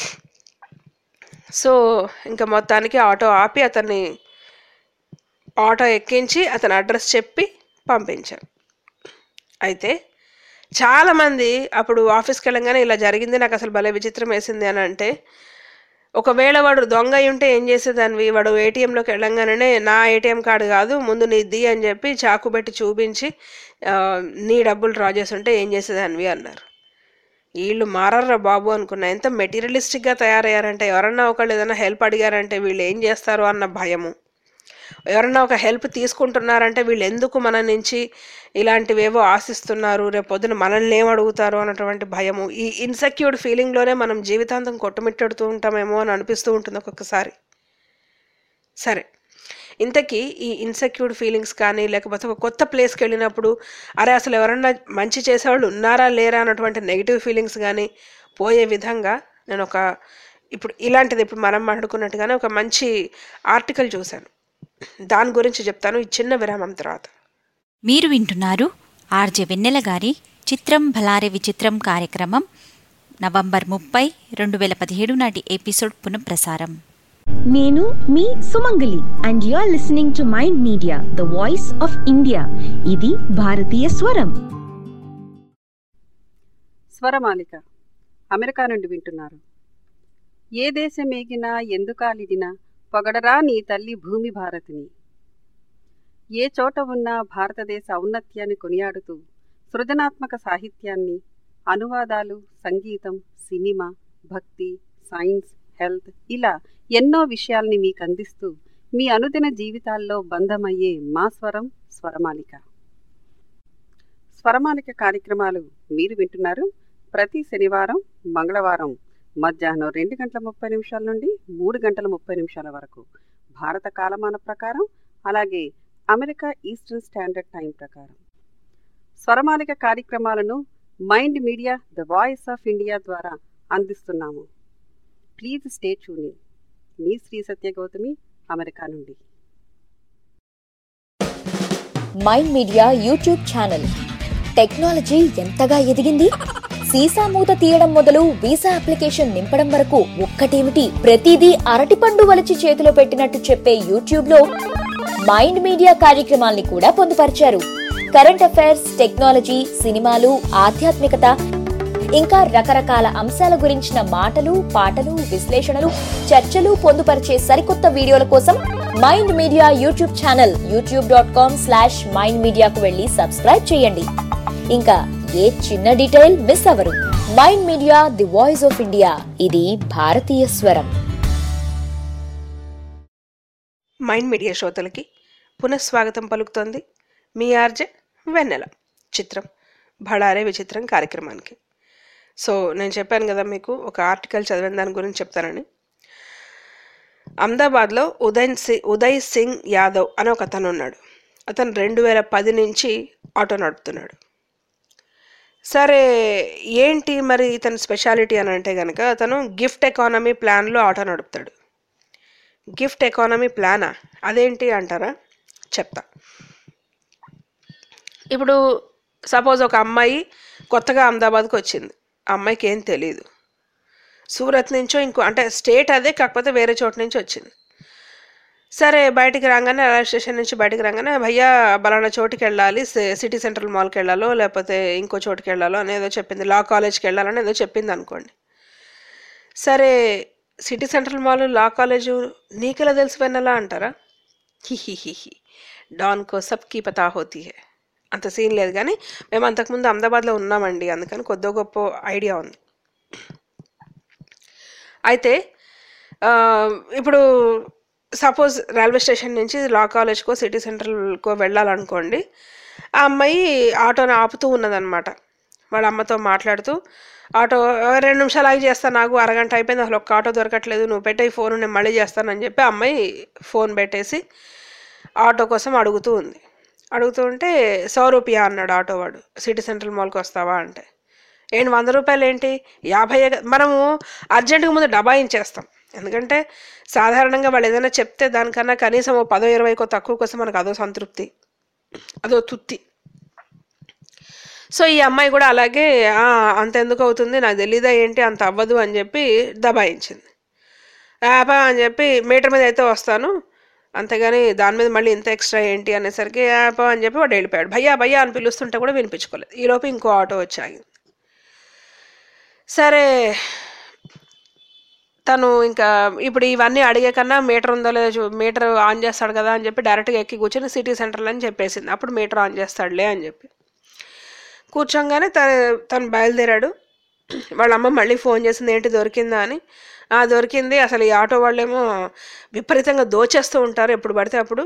సో ఇంకా మొత్తానికి ఆటో ఆపి అతన్ని ఆటో ఎక్కించి అతని అడ్రస్ చెప్పి పంపించారు అయితే చాలామంది అప్పుడు ఆఫీస్కి వెళ్ళంగానే ఇలా జరిగింది నాకు అసలు భలే విచిత్రం వేసింది అని అంటే ఒకవేళ వాడు దొంగ అయి ఉంటే ఏం చేసేదానివి వాడు ఏటీఎంలోకి వెళ్ళంగానే నా ఏటీఎం కార్డు కాదు ముందు నీది అని చెప్పి చాకు పెట్టి చూపించి ఆ, నీ డబ్బులు డ్రా చేస్తుంటే ఏం చేసేదానివి అన్నారు వీళ్ళు మారర్రా బాబు అనుకున్నా ఎంత మెటీరియలిస్టిక్గా తయారయ్యారంటే ఎవరన్నా ఒకళ్ళు ఏదైనా హెల్ప్ అడిగారంటే వీళ్ళు ఏం చేస్తారు అన్న భయము ఎవరన్నా ఒక హెల్ప్ తీసుకుంటున్నారంటే వీళ్ళు ఎందుకు మన నుంచి ఇలాంటివేవో ఆశిస్తున్నారు రేపు పొద్దున మనల్ని ఏం అడుగుతారు అన్నటువంటి భయము ఈ ఇన్సెక్యూర్డ్ ఫీలింగ్లోనే మనం జీవితాంతం కొట్టుమిట్టడుతూ ఉంటామేమో అని అనిపిస్తూ ఉంటుంది ఒక్కొక్కసారి సరే ఇంతకీ ఈ ఇన్సెక్యూర్డ్ ఫీలింగ్స్ కానీ లేకపోతే ఒక కొత్త ప్లేస్కి వెళ్ళినప్పుడు అరే అసలు ఎవరన్నా మంచి చేసేవాళ్ళు ఉన్నారా లేరా అన్నటువంటి నెగిటివ్ ఫీలింగ్స్ కానీ పోయే విధంగా నేను ఒక ఇప్పుడు ఇలాంటిది ఇప్పుడు మనం మాట్లాడుకున్నట్టుగానే ఒక మంచి ఆర్టికల్ చూశాను దాని గురించి చెప్తాను ఈ చిన్న విరామం తర్వాత మీరు వింటున్నారు ఆర్జే వెన్నెల గారి చిత్రం భలారే విచిత్రం కార్యక్రమం నవంబర్ ముప్పై రెండు వేల పదిహేడు నాటి ఎపిసోడ్ పునఃప్రసారం నేను మీ Sumangali and you are listening to Mind Media the voice of India ఇది భారతీయ స్వరం స్వరమాలిక అమెరికా నుండి వింటున్నారు ఏ దేశం ఏగినా ఎందుకాలిదినా పొగడరా నీ తల్లి భూమి భారతిని ఏ చోట ఉన్నా భారతదేశ ఔన్నత్యాన్ని కొనియాడుతూ సృజనాత్మక సాహిత్యాన్ని అనువాదాలు సంగీతం సినిమా భక్తి సైన్స్ హెల్త్ ఇలా ఎన్నో విషయాల్ని మీకు అందిస్తూ మీ అనుదిన జీవితాల్లో బంధమయ్యే మా స్వరం స్వరమాలిక స్వరమాలిక కార్యక్రమాలు మీరు వింటున్నారు ప్రతి శనివారం మంగళవారం మధ్యాహ్నం రెండు గంటల ముప్పై నిమిషాల నుండి మూడు గంటల ముప్పై నిమిషాల వరకు భారత కాలమాన ప్రకారం అలాగే అమెరికా ఈస్టర్న్ స్టాండర్డ్ టైం ప్రకారం స్వరమాలిక కార్యక్రమాలను Mind Media the voice of India ద్వారా అందిస్తున్నాము ప్లీజ్ స్టే ట్యూనింగ్ మీ శ్రీ సత్య గౌతమి అమెరికా నుండి Mind Media YouTube channel technology ఎంతగా ఎదిగింది సీసా మూత తీయడం మొదలు వీసా అప్లికేషన్ నింపడం వరకు ఒక్కటేమిటి ప్రతిదీ అరటిపండు వలిచి చేతిలో పెట్టినట్టు చెప్పే యూట్యూబ్ లో మైండ్ మీడియా కార్యక్రమాల్ని కూడా పొందుపరిచారు కరెంట్ అఫైర్స్ టెక్నాలజీ సినిమాలు ఆధ్యాత్మికత ఇంకా రకరకాల అంశాల గురించిన మాటలు పాటలు విశ్లేషణలు చర్చలు పొందుపరిచే సరికొత్త వీడియోల కోసం Mind Media YouTube channel YouTube dot com slash Mind మీడియాకు వెళ్ళి సబ్స్క్రైబ్ చేయండి ఇంకా ఏ చిన్న డీటెయిల్ మిస్ అవరు Mind Media the voice of India ఇది భారతీయ స్వరం మైండ్ మీడియా శ్రోతలకి పునఃస్వాగతం పలుకుతోంది మీ ఆర్జే వెన్నెల చిత్రం భడారే విచిత్రం కార్యక్రమానికి సో నేను చెప్పాను కదా మీకు ఒక ఆర్టికల్ చదివిన దాని గురించి చెప్తానని అహ్మదాబాద్లో ఉదయ్ సి ఉదయ్ సింగ్ యాదవ్ అని ఒక అతను ఉన్నాడు అతను రెండు వేల పది నుంచి ఆటో నడుపుతున్నాడు సరే ఏంటి మరి ఇతని స్పెషాలిటీ అని అంటే కనుక అతను గిఫ్ట్ ఎకానమీ ప్లాన్లో ఆటో నడుపుతాడు గిఫ్ట్ ఎకానమీ ప్లానా అదేంటి అంటారా చెప్తా ఇప్పుడు సపోజ్ ఒక అమ్మాయి కొత్తగా అహ్మదాబాద్కి వచ్చింది ఆ అమ్మాయికి ఏం తెలియదు సూరత్ నుంచో ఇంకో అంటే స్టేట్ అదే కాకపోతే వేరే చోటు నుంచి వచ్చింది సరే బయటికి రాగానే రైల్వే స్టేషన్ నుంచి బయటికి రాగానే భయ్యా బలానా చోటుకి వెళ్ళాలి సి- సిటీ సెంట్రల్ మాల్కి వెళ్ళాలో లేకపోతే ఇంకో చోటుకి వెళ్ళాలో అనేదో చెప్పింది లా కాలేజ్కి వెళ్ళాలని ఏదో చెప్పింది అనుకోండి సరే సిటీ సెంట్రల్ మాల్ లా కాలేజు నీకెలా తెలిసి వెన్నలా అంటారా హిహిహిహి డాన్ కో సబ్కి పతా హోతీ హే అంత సీన్ లేదు కానీ మేము అంతకుముందు అహ్మదాబాద్లో ఉన్నామండి అందుకని కొద్ది గొప్ప ఐడియా ఉంది అయితే ఆ, ఇప్పుడు సపోజ్ రైల్వే స్టేషన్ నుంచి లా కాలేజ్కో సిటీ సెంట్రల్కో వెళ్ళాలనుకోండి ఆ అమ్మాయి ఆటోని ఆపుతూ ఉన్నదన్నమాట వాళ్ళ అమ్మతో మాట్లాడుతూ ఆటో "ఆ, రెండు నిమిషాలు ఆగి చేస్తాను నాకు అరగంట అయిపోయింది అసలు ఒక్క ఆటో దొరకట్లేదు నువ్వు పెట్టే ఫోన్ నేను మళ్ళీ చేస్తానని చెప్పి ఆ అమ్మాయి ఫోన్ పెట్టేసి ఆటో కోసం అడుగుతూ ఉంది అడుగుతూ ఉంటే సో రూపాయ అన్నాడు ఆటో వాడు సిటీ సెంట్రల్ మాల్కి వస్తావా అంటే ఏంటి వంద రూపాయలు ఏంటి యాభై మనము అర్జెంటుగా ముందు డబాయించేస్తాం ఎందుకంటే సాధారణంగా వాళ్ళు ఏదైనా చెప్తే దానికన్నా కనీసం ఓ పదో ఇరవైకో తక్కువ కోసం మనకు అదో సంతృప్తి అదో తుత్తి సో ఈ అమ్మాయి కూడా అలాగే "ఆ, అంత ఎందుకు అవుతుంది నాకు తెలీదా ఏంటి అంత అవ్వదు అని చెప్పి దబాయించింది ఆపా అని చెప్పి మీటర్ మీద అయితే వస్తాను అంతేగాని దాని మీద మళ్ళీ ఇంత ఎక్స్ట్రా ఏంటి అనేసరికి "ఆ, పో" అని చెప్పి వాడు వెళ్ళిపోయాడు భయ్యా భయ్యా అని పిలుస్తుంటే కూడా వినిపించుకోలేదు ఈలోపు ఇంకో ఆటో వచ్చి ఆగింది సరే తను ఇంకా ఇప్పుడు ఇవన్నీ అడిగే కన్నా మీటర్ ఉందో లేదో చూ మీటర్ ఆన్ చేస్తాడు కదా అని చెప్పి డైరెక్ట్గా ఎక్కి కూర్చొని సిటీ సెంటర్లో అని చెప్పేసింది అప్పుడు మీటర్ ఆన్ చేస్తాడులే అని చెప్పి కూర్చోగానే తను తను బయలుదేరాడు వాళ్ళ అమ్మ మళ్ళీ ఫోన్ చేసింది ఏంటి దొరికిందా అని ఆ దొరికింది అసలు ఈ ఆటో వాళ్ళేమో విపరీతంగా దోచేస్తూ ఉంటారు ఎప్పుడు పడితే అప్పుడు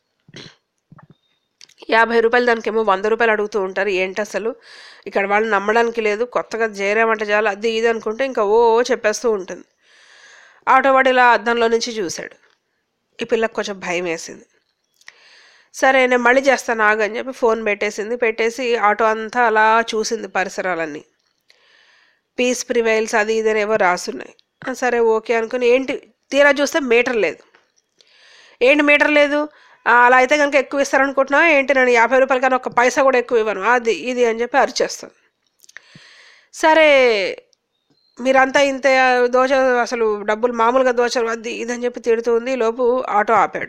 యాభై రూపాయలు దానికేమో వంద రూపాయలు అడుగుతూ ఉంటారు ఏంటి అసలు ఇక్కడ వాళ్ళు నమ్మడానికి లేదు కొత్తగా చేరామంటే చాలు అది ఇది అనుకుంటే ఇంకా ఓ ఓ చెప్పేస్తూ ఉంటుంది ఆటో వాడు ఇలా అద్దంలో నుంచి చూశాడు ఈ పిల్లకి కొంచెం భయం వేసింది సరే నేను మళ్ళీ చేస్తాను ఆగు అని చెప్పి ఫోన్ పెట్టేసింది పెట్టేసి ఆటో అంతా అలా చూసింది పరిసరాలన్నీ పీస్ ప్రివైల్స్ అది ఇది అని ఏవో రాసున్నాయి ఆ, సరే ఓకే అనుకుని ఏంటి తీరా చూస్తే మీటర్ లేదు ఏంటి మీటర్ లేదు ఆ, అలా అయితే కనుక ఎక్కువ ఇస్తారనుకుంటున్నావా ఏంటి నేను యాభై రూపాయల కన్నా ఒక పైసా కూడా ఎక్కువ ఇవ్వను అది ఇది అని చెప్పి అరిచేస్తాను సరే మీరంతా ఇంత దోచ అసలు డబ్బులు మామూలుగా దోచరు అది ఇది అని చెప్పి తిడుతూ ఉంది ఈ లోపు ఆటో ఆపాడు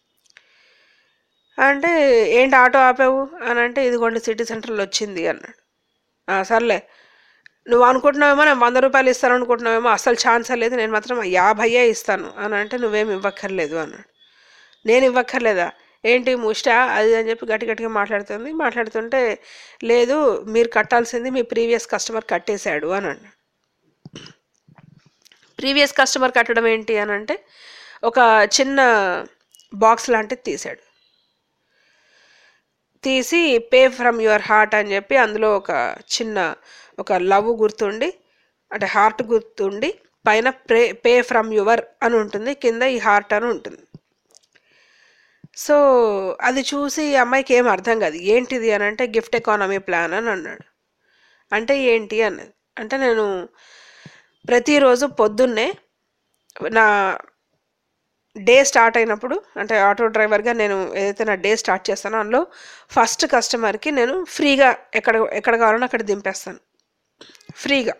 అంటే ఏంటి ఆటో ఆపావు అని అంటే ఇదిగోండి సిటీ సెంటర్లో వచ్చింది అన్నాడు "ఆ, సర్లే నువ్వు అనుకుంటున్నావేమో నేను వంద రూపాయలు ఇస్తాను అనుకుంటున్నావేమో అసలు ఛాన్సే లేదు నేను మాత్రం యాభైయే ఇస్తాను అని అంటే నువ్వేం ఇవ్వక్కర్లేదు అన్నాడు నేను ఇవ్వక్కర్లేదా ఏంటి ముష్ట అది అని చెప్పి గట్టి గట్టిగా మాట్లాడుతుంది మాట్లాడుతుంటే లేదు మీరు కట్టాల్సింది మీ ప్రీవియస్ కస్టమర్ కట్టేశాడు అని అన్నాడు ప్రీవియస్ కస్టమర్ కట్టడం ఏంటి అని అంటే ఒక చిన్న బాక్స్ లాంటిది తీశాడు తీసి పే ఫ్రమ్ యువర్ హార్ట్ అని చెప్పి అందులో ఒక చిన్న ఒక లవ్ గుర్తుండి అంటే హార్ట్ గుర్తుండి పైన ప్రే పే ఫ్రమ్ యువర్ అని ఉంటుంది కింద ఈ హార్ట్ అని ఉంటుంది సో అది చూసి ఈ అమ్మాయికి ఏం అర్థం కాదు ఏంటిది అని అంటే గిఫ్ట్ ఎకానమీ ప్లాన్ అని అన్నాడు అంటే ఏంటి అన్నది అంటే నేను ప్రతిరోజు పొద్దున్నే నా డే స్టార్ట్ అయినప్పుడు అంటే ఆటో డ్రైవర్గా నేను ఏదైతే నా డే స్టార్ట్ చేస్తానో అందులో ఫస్ట్ కస్టమర్కి నేను ఫ్రీగా ఎక్కడ ఎక్కడ కావాలన్నా అక్కడ దింపేస్తాను ఫ్రీగా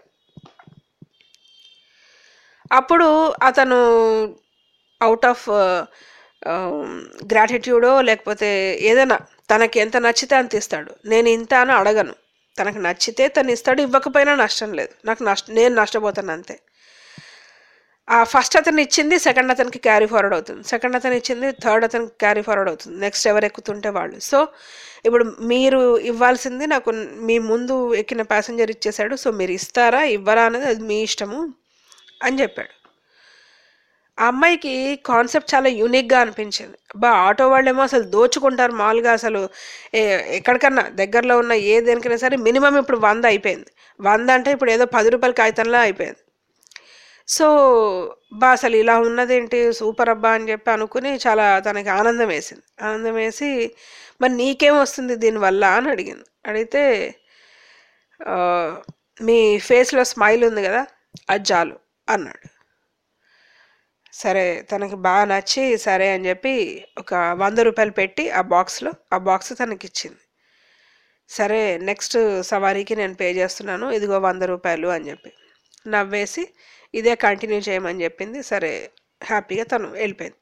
అప్పుడు అతను అవుట్ ఆఫ్ గ్రాటిట్యూడో లేకపోతే ఏదైనా తనకి ఎంత నచ్చితే అంత ఇస్తాడు నేను ఇంత అని అడగను తనకు నచ్చితే తను ఇస్తాడు ఇవ్వకపోయినా నష్టం లేదు నాకు నష్ట నేను నష్టపోతాను అంతే ఆ ఫస్ట్ అతను ఇచ్చింది సెకండ్ అతనికి క్యారీ ఫార్వర్డ్ అవుతుంది సెకండ్ అతను ఇచ్చింది థర్డ్ అతనికి క్యారీ ఫార్వర్డ్ అవుతుంది నెక్స్ట్ ఎవరు ఎక్కుతుంటే వాళ్ళు సో ఇప్పుడు మీరు ఇవ్వాల్సింది నాకు మీ ముందు ఎక్కిన ప్యాసింజర్ ఇచ్చేశాడు సో మీరు ఇస్తారా ఇవ్వరా అనేది అది మీ ఇష్టము అని చెప్పాడు ఆ అమ్మాయికి కాన్సెప్ట్ చాలా యూనిక్గా అనిపించింది బా ఆటో వాళ్ళేమో అసలు దోచుకుంటారు మామూలుగా అసలు ఏ- ఎక్కడికన్నా దగ్గరలో ఉన్న ఏ దేనికైనా సరే మినిమం ఇప్పుడు వంద అయిపోయింది వంద అంటే ఇప్పుడు ఏదో పది రూపాయల కాగితంలా అయిపోయింది సో బా అసలు ఇలా ఉన్నదేంటి సూపర్ అబ్బా అని చెప్పి అనుకుని చాలా తనకి ఆనందం వేసింది ఆనందం వేసి మరి నీకేం వస్తుంది దీనివల్ల అని అడిగింది అడిగితే "ఆ, మీ ఫేస్లో స్మైల్ ఉంది కదా అది చాలు అన్నాడు సరే తనకి బాగా నచ్చి సరే అని చెప్పి ఒక వంద రూపాయలు పెట్టి ఆ బాక్స్లో ఆ బాక్స్ తనకి ఇచ్చింది సరే నెక్స్ట్ సవారీకి నేను పే చేస్తున్నాను ఇదిగో వంద రూపాయలు అని చెప్పి నవ్వేసి ఇదే కంటిన్యూ చేయమని చెప్పింది సరే హ్యాపీగా తను వెళ్ళిపోయింది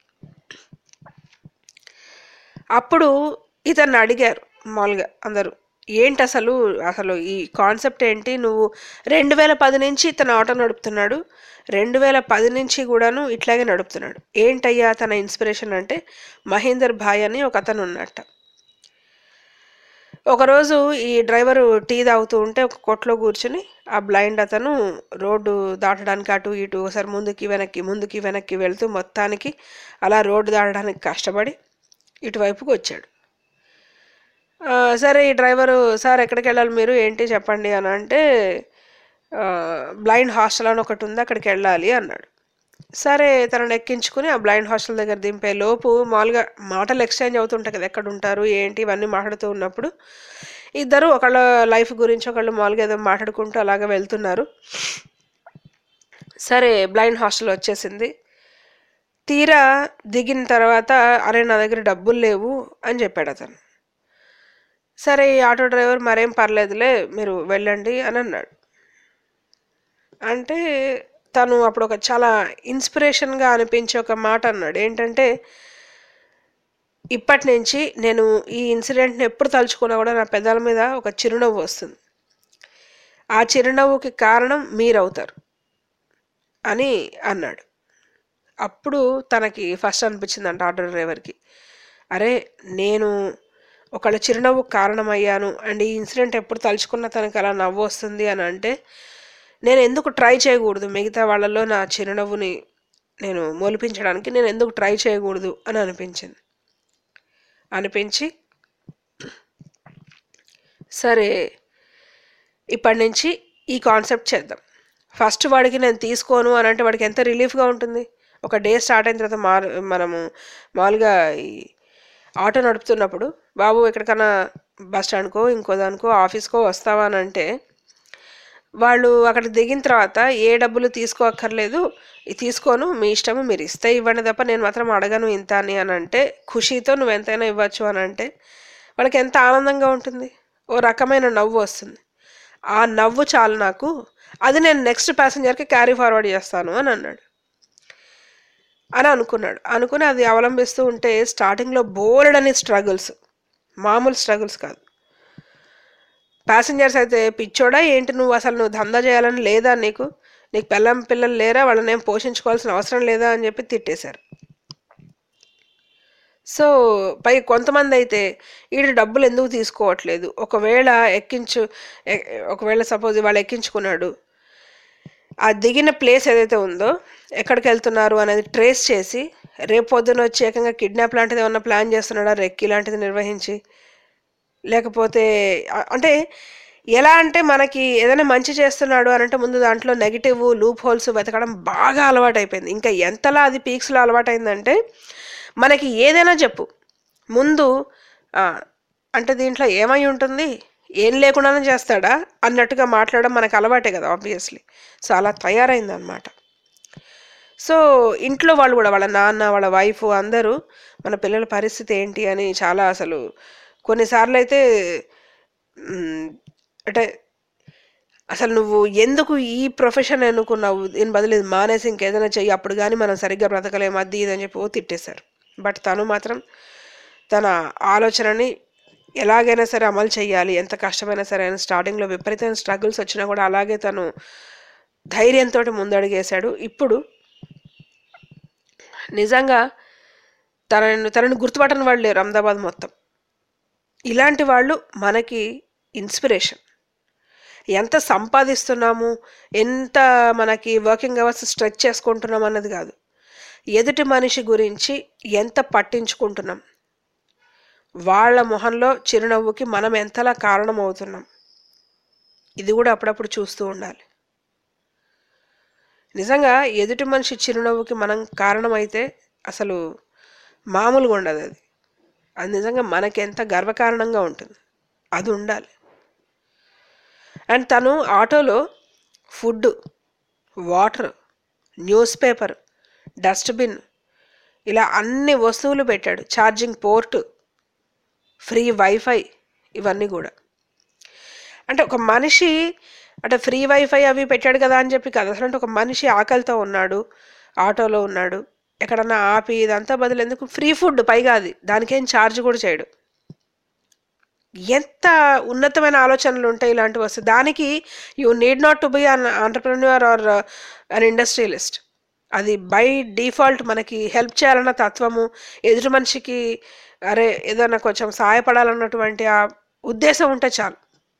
అప్పుడు ఇతన్ని అడిగారు మామూలుగా అందరూ ఏంటి అసలు అసలు ఈ కాన్సెప్ట్ ఏంటి నువ్వు రెండు వేల పది నుంచి ఇతను ఆటో నడుపుతున్నాడు రెండు వేల పది నుంచి కూడాను ఇట్లాగే నడుపుతున్నాడు ఏంటయ్యా తన ఇన్స్పిరేషన్ అంటే మహేందర్ భాయ్ అని ఒక అతను ఉన్నట్ట ఒకరోజు ఈ డ్రైవరు టీ తాగుతూ ఉంటే ఒక కొట్లో కూర్చుని ఆ బ్లైండ్ అతను రోడ్డు దాటడానికి అటు ఇటు ఒకసారి ముందుకి వెనక్కి ముందుకి వెనక్కి వెళ్తూ మొత్తానికి అలా రోడ్డు దాటడానికి కష్టపడి ఇటువైపుకి వచ్చాడు ఆ, సరే ఈ డ్రైవరు సార్ ఎక్కడికి వెళ్ళాలి మీరు ఏంటి చెప్పండి అని అంటే ఆ, బ్లైండ్ హాస్టల్ అని ఒకటి ఉంది అక్కడికి వెళ్ళాలి అన్నాడు సరే తనను ఎక్కించుకుని ఆ బ్లైండ్ హాస్టల్ దగ్గర దింపే లోపు మామూలుగా మాటలు ఎక్స్చేంజ్ అవుతుంటాయి కదా ఎక్కడ ఉంటారు ఏంటి ఇవన్నీ మాట్లాడుతూ ఉన్నప్పుడు ఇద్దరు ఒకళ్ళ లైఫ్ గురించి ఒకళ్ళు మామూలుగా ఏదో మాట్లాడుకుంటూ అలాగ వెళ్తున్నారు సరే బ్లైండ్ హాస్టల్ వచ్చేసింది తీరా దిగిన తర్వాత అరే నా దగ్గర డబ్బులు లేవు అని చెప్పాడు అతను సరే ఈ ఆటో డ్రైవర్ మరేం పర్లేదులే మీరు వెళ్ళండి అని అన్నాడు అంటే తను అప్పుడు ఒక చాలా ఇన్స్పిరేషన్గా అనిపించే ఒక మాట అన్నాడు ఏంటంటే ఇప్పటి నుంచి నేను ఈ ఇన్సిడెంట్ని ఎప్పుడు తలుచుకున్నా కూడా నా పెదాల మీద ఒక చిరునవ్వు వస్తుంది ఆ చిరునవ్వుకి కారణం మీరవుతారు అని అన్నాడు అప్పుడు తనకి ఫస్ట్ అనిపించిందంట ఆటో డ్రైవర్కి అరే నేను ఒకళ్ళ చిరునవ్వు కారణమయ్యాను అండ్ ఈ ఇన్సిడెంట్ ఎప్పుడు తలుచుకున్నా తనకి అలా నవ్వు వస్తుంది అని అంటే నేను ఎందుకు ట్రై చేయకూడదు మిగతా వాళ్ళలో నా చిరునవ్వుని నేను మొలిపించడానికి నేను ఎందుకు ట్రై చేయకూడదు అని అనిపించింది అనిపించి సరే ఇప్పటి నుంచి ఈ కాన్సెప్ట్ చేద్దాం ఫస్ట్ వాడికి నేను తీసుకోను అని అంటే వాడికి ఎంత రిలీఫ్గా ఉంటుంది ఒక డే స్టార్ట్ అయిన తర్వాత మా మనము మామూలుగా ఈ ఆటో నడుపుతున్నప్పుడు బాబు ఎక్కడికన్నా బస్ స్టాండ్కో ఇంకో దానికో ఆఫీస్కో వస్తావా అని అంటే వాళ్ళు అక్కడ దిగిన తర్వాత ఏ డబ్బులు తీసుకోక్కర్లేదు ఇది తీసుకోను మీ ఇష్టము మీరు ఇస్తే ఇవ్వండి తప్ప నేను మాత్రం అడగను ఇంత అని అని అంటే ఖుషీతో నువ్వు ఎంతైనా ఇవ్వచ్చు అని అంటే వాళ్ళకి ఎంత ఆనందంగా ఉంటుంది ఓ రకమైన నవ్వు వస్తుంది ఆ నవ్వు చాలు నాకు అది నేను నెక్స్ట్ ప్యాసింజర్కి క్యారీ ఫార్వర్డ్ చేస్తాను అని అన్నాడు అని అనుకున్నాడు అనుకుని అది అవలంబిస్తూ ఉంటే స్టార్టింగ్లో బోల్డ్ అని స్ట్రగుల్స్ మామూలు స్ట్రగుల్స్ కాదు ప్యాసింజర్స్ అయితే పిచ్చోడా ఏంటి నువ్వు అసలు నువ్వు దందా చేయాలని లేదా నీకు నీకు పిల్లం పిల్లలు లేరా వాళ్ళని ఏం పోషించుకోవాల్సిన అవసరం లేదా అని చెప్పి తిట్టేశారు సో పై కొంతమంది అయితే వీడు డబ్బులు ఎందుకు తీసుకోవట్లేదు ఒకవేళ ఎక్కించు ఎ- ఒకవేళ సపోజ్ వాళ్ళు ఎక్కించుకున్నాడు ఆ దిగిన ప్లేస్ ఏదైతే ఉందో ఎక్కడికి వెళ్తున్నారు అనేది ట్రేస్ చేసి రేపు పొద్దున వచ్చి ఏకంగా కిడ్నాప్ లాంటిది ఏమన్నా ప్లాన్ చేస్తున్నాడా రెక్కి లాంటిది నిర్వహించి లేకపోతే అ- అంటే ఎలా అంటే మనకి ఏదైనా మంచి చేస్తున్నాడు అని అంటే ముందు దాంట్లో నెగిటివ్ లూప్ హోల్స్ వెతకడం బాగా అలవాటైపోయింది ఇంకా ఎంతలా అది పీక్స్లో అలవాటైందంటే మనకి ఏదైనా చెప్పు ముందు ఆ, అంటే దీంట్లో ఏమై ఉంటుంది ఏం లేకుండానే చేస్తాడా అన్నట్టుగా మాట్లాడడం మనకు అలవాటే కదా ఆబ్వియస్లీ సో అలా తయారైందనమాట సో ఇంట్లో వాళ్ళు కూడా వాళ్ళ నాన్న వాళ్ళ వైఫ్ అందరూ మన పిల్లల పరిస్థితి ఏంటి అని చాలా అసలు కొన్నిసార్లు అయితే మ్, అంటే అసలు నువ్వు ఎందుకు ఈ ప్రొఫెషన్ ఎన్నుకున్నావు దీని బదులు ఇది మానేసి ఇంకేదైనా చెయ్యి అప్పుడు కానీ మనం సరిగ్గా బ్రతకలేము అది ఇది అని చెప్పి ఓ తిట్టేశారు బట్ తను మాత్రం తన ఆలోచనని ఎలాగైనా సరే అమలు చేయాలి ఎంత కష్టమైనా సరే అని స్టార్టింగ్లో విపరీతమైన స్ట్రగుల్స్ వచ్చినా కూడా అలాగే తను ధైర్యంతో ముందడుగేశాడు ఇప్పుడు నిజంగా తనను తనను గుర్తుపట్టని వాళ్ళు లేరు అహ్మదాబాద్ మొత్తం ఇలాంటి వాళ్ళు మనకి ఇన్స్పిరేషన్ ఎంత సంపాదిస్తున్నాము ఎంత మనకి వర్కింగ్ అవర్స్ స్ట్రెచ్ చేసుకుంటున్నాం అన్నది కాదు ఎదుటి మనిషి గురించి ఎంత పట్టించుకుంటున్నాం వాళ్ళ మొహంలో చిరునవ్వుకి మనం ఎంతలా కారణం అవుతున్నాం ఇది కూడా అప్పుడప్పుడు చూస్తూ ఉండాలి నిజంగా ఎదుటి మనిషి చిరునవ్వుకి మనం కారణమైతే అసలు మామూలుగా ఉండదు అది అది నిజంగా మనకి ఎంత గర్వకారణంగా ఉంటుంది అది ఉండాలి అండ్ తను ఆటోలో food water newspaper dustbin ఇలా అన్ని వస్తువులు పెట్టాడు ఛార్జింగ్ పోర్టు ఫ్రీ వైఫై ఇవన్నీ కూడా అంటే ఒక మనిషి అంటే ఫ్రీ వైఫై అవి పెట్టాడు కదా అని చెప్పి కదా అసలు అంటే ఒక మనిషి ఆకలితో ఉన్నాడు ఆటోలో ఉన్నాడు ఎక్కడన్నా ఆపి ఇదంతా బదులు ఎందుకు ఫ్రీ ఫుడ్ పైగా అది దానికేం ఛార్జ్ కూడా చేయడు ఎంత ఉన్నతమైన ఆలోచనలు ఉంటాయి ఇలాంటివి వస్తాయి దానికి you need not to be an entrepreneur or an industrialist అది బై డిఫాల్ట్ మనకి హెల్ప్ చేయాలన్న తత్వము ఎదుటి మనిషికి అరే ఏదైనా కొంచెం సహాయపడాలన్నటువంటి ఆ ఉద్దేశం ఉంటే చాలు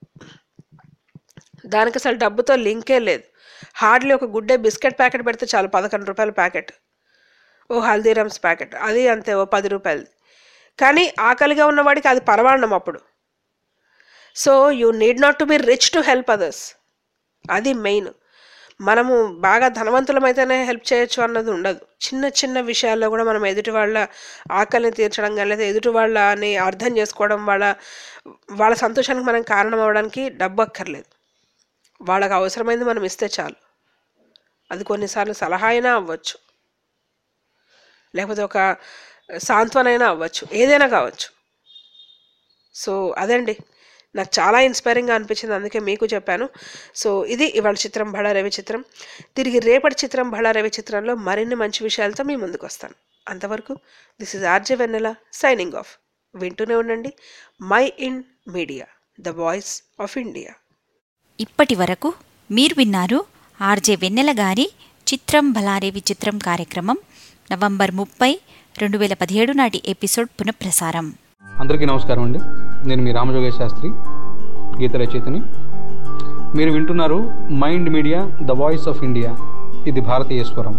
దానికి అసలు డబ్బుతో లింకే లేదు హార్డ్లీ ఒక గుడ్డే బిస్కెట్ ప్యాకెట్ పెడితే చాలు పదకొండు రూపాయల ప్యాకెట్ ఓ హల్దీరామ్స్ ప్యాకెట్ అది అంతే ఓ పది రూపాయలది కానీ ఆకలిగా ఉన్నవాడికి అది పరవాణం అప్పుడు so you need not to be rich to help others అది మెయిన్ మనము బాగా ధనవంతులమైతేనే హెల్ప్ చేయొచ్చు అన్నది ఉండదు చిన్న చిన్న విషయాల్లో కూడా మనం ఎదుటి వాళ్ళ ఆకలిని తీర్చడం కానీ లేదా ఎదుటి వాళ్ళని అర్థం చేసుకోవడం వాళ్ళ వాళ్ళ సంతోషానికి మనం కారణం అవ్వడానికి డబ్బు అక్కర్లేదు వాళ్ళకి అవసరమైంది మనం ఇస్తే చాలు అది కొన్నిసార్లు సలహా అయినా అవ్వచ్చు లేకపోతే ఒక సాంత్వనైనా అవ్వచ్చు ఏదైనా కావచ్చు సో అదండి నాకు చాలా ఇన్స్పైరింగ్గా అనిపించింది అందుకే మీకు చెప్పాను సో ఇది ఇవాళ చిత్రం బళ రవి చిత్రం తిరిగి రేపటి చిత్రం బళ రవి చిత్రంలో మరిన్ని మంచి విషయాలతో మీ ముందుకు వస్తాను అంతవరకు this is RJ Vennela signing off వింటూనే ఉండండి Mind Media the voice of India ఇప్పటి వరకు మీరు విన్నారు ఆర్జే వెన్నెల గారి చిత్రం బలారే విచిత్రం కార్యక్రమం నవంబర్ ముప్పై రెండు వేల పదిహేడు నాటి ఎపిసోడ్ పునఃప్రసారం అందరికీ నమస్కారం అండి నేను మీ రామజోగేశ్ శాస్త్రి గీత రచయితని మీరు వింటున్నారు Mind Media the voice of India ఇది భారతీయ స్వరం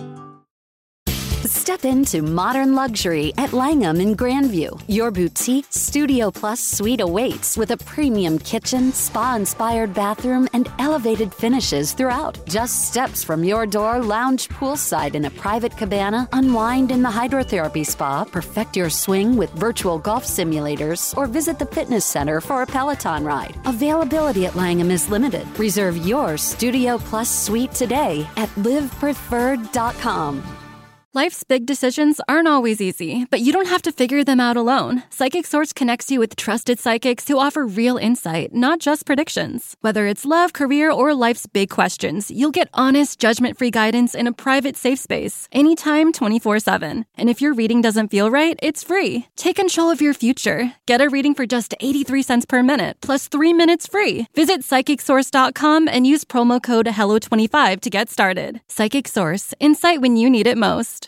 Step into modern luxury at Langham in Grandview. Your boutique Studio Plus suite awaits with a premium kitchen, spa inspired bathroom, and elevated finishes throughout. Just steps from your door, lounge poolside in a private cabana, unwind in the hydrotherapy spa, perfect your swing with virtual golf simulators, or visit the fitness center for a Peloton ride. Availability at Langham is limited. Reserve your Studio Plus suite today at livepreferred.com. Life's big decisions aren't always easy, but you don't have to figure them out alone. Psychic Source connects you with trusted psychics who offer real insight, not just predictions. Whether it's love, career, or life's big questions, you'll get honest, judgment free guidance in a private, safe space, anytime 24 7. And if your reading doesn't feel right, it's free. Take control of your future. Get a reading for just 83 cents per minute, plus three minutes free. Visit psychicsource.com and use promo code HELLO25 to get started. Psychic Source, insight when you need it most.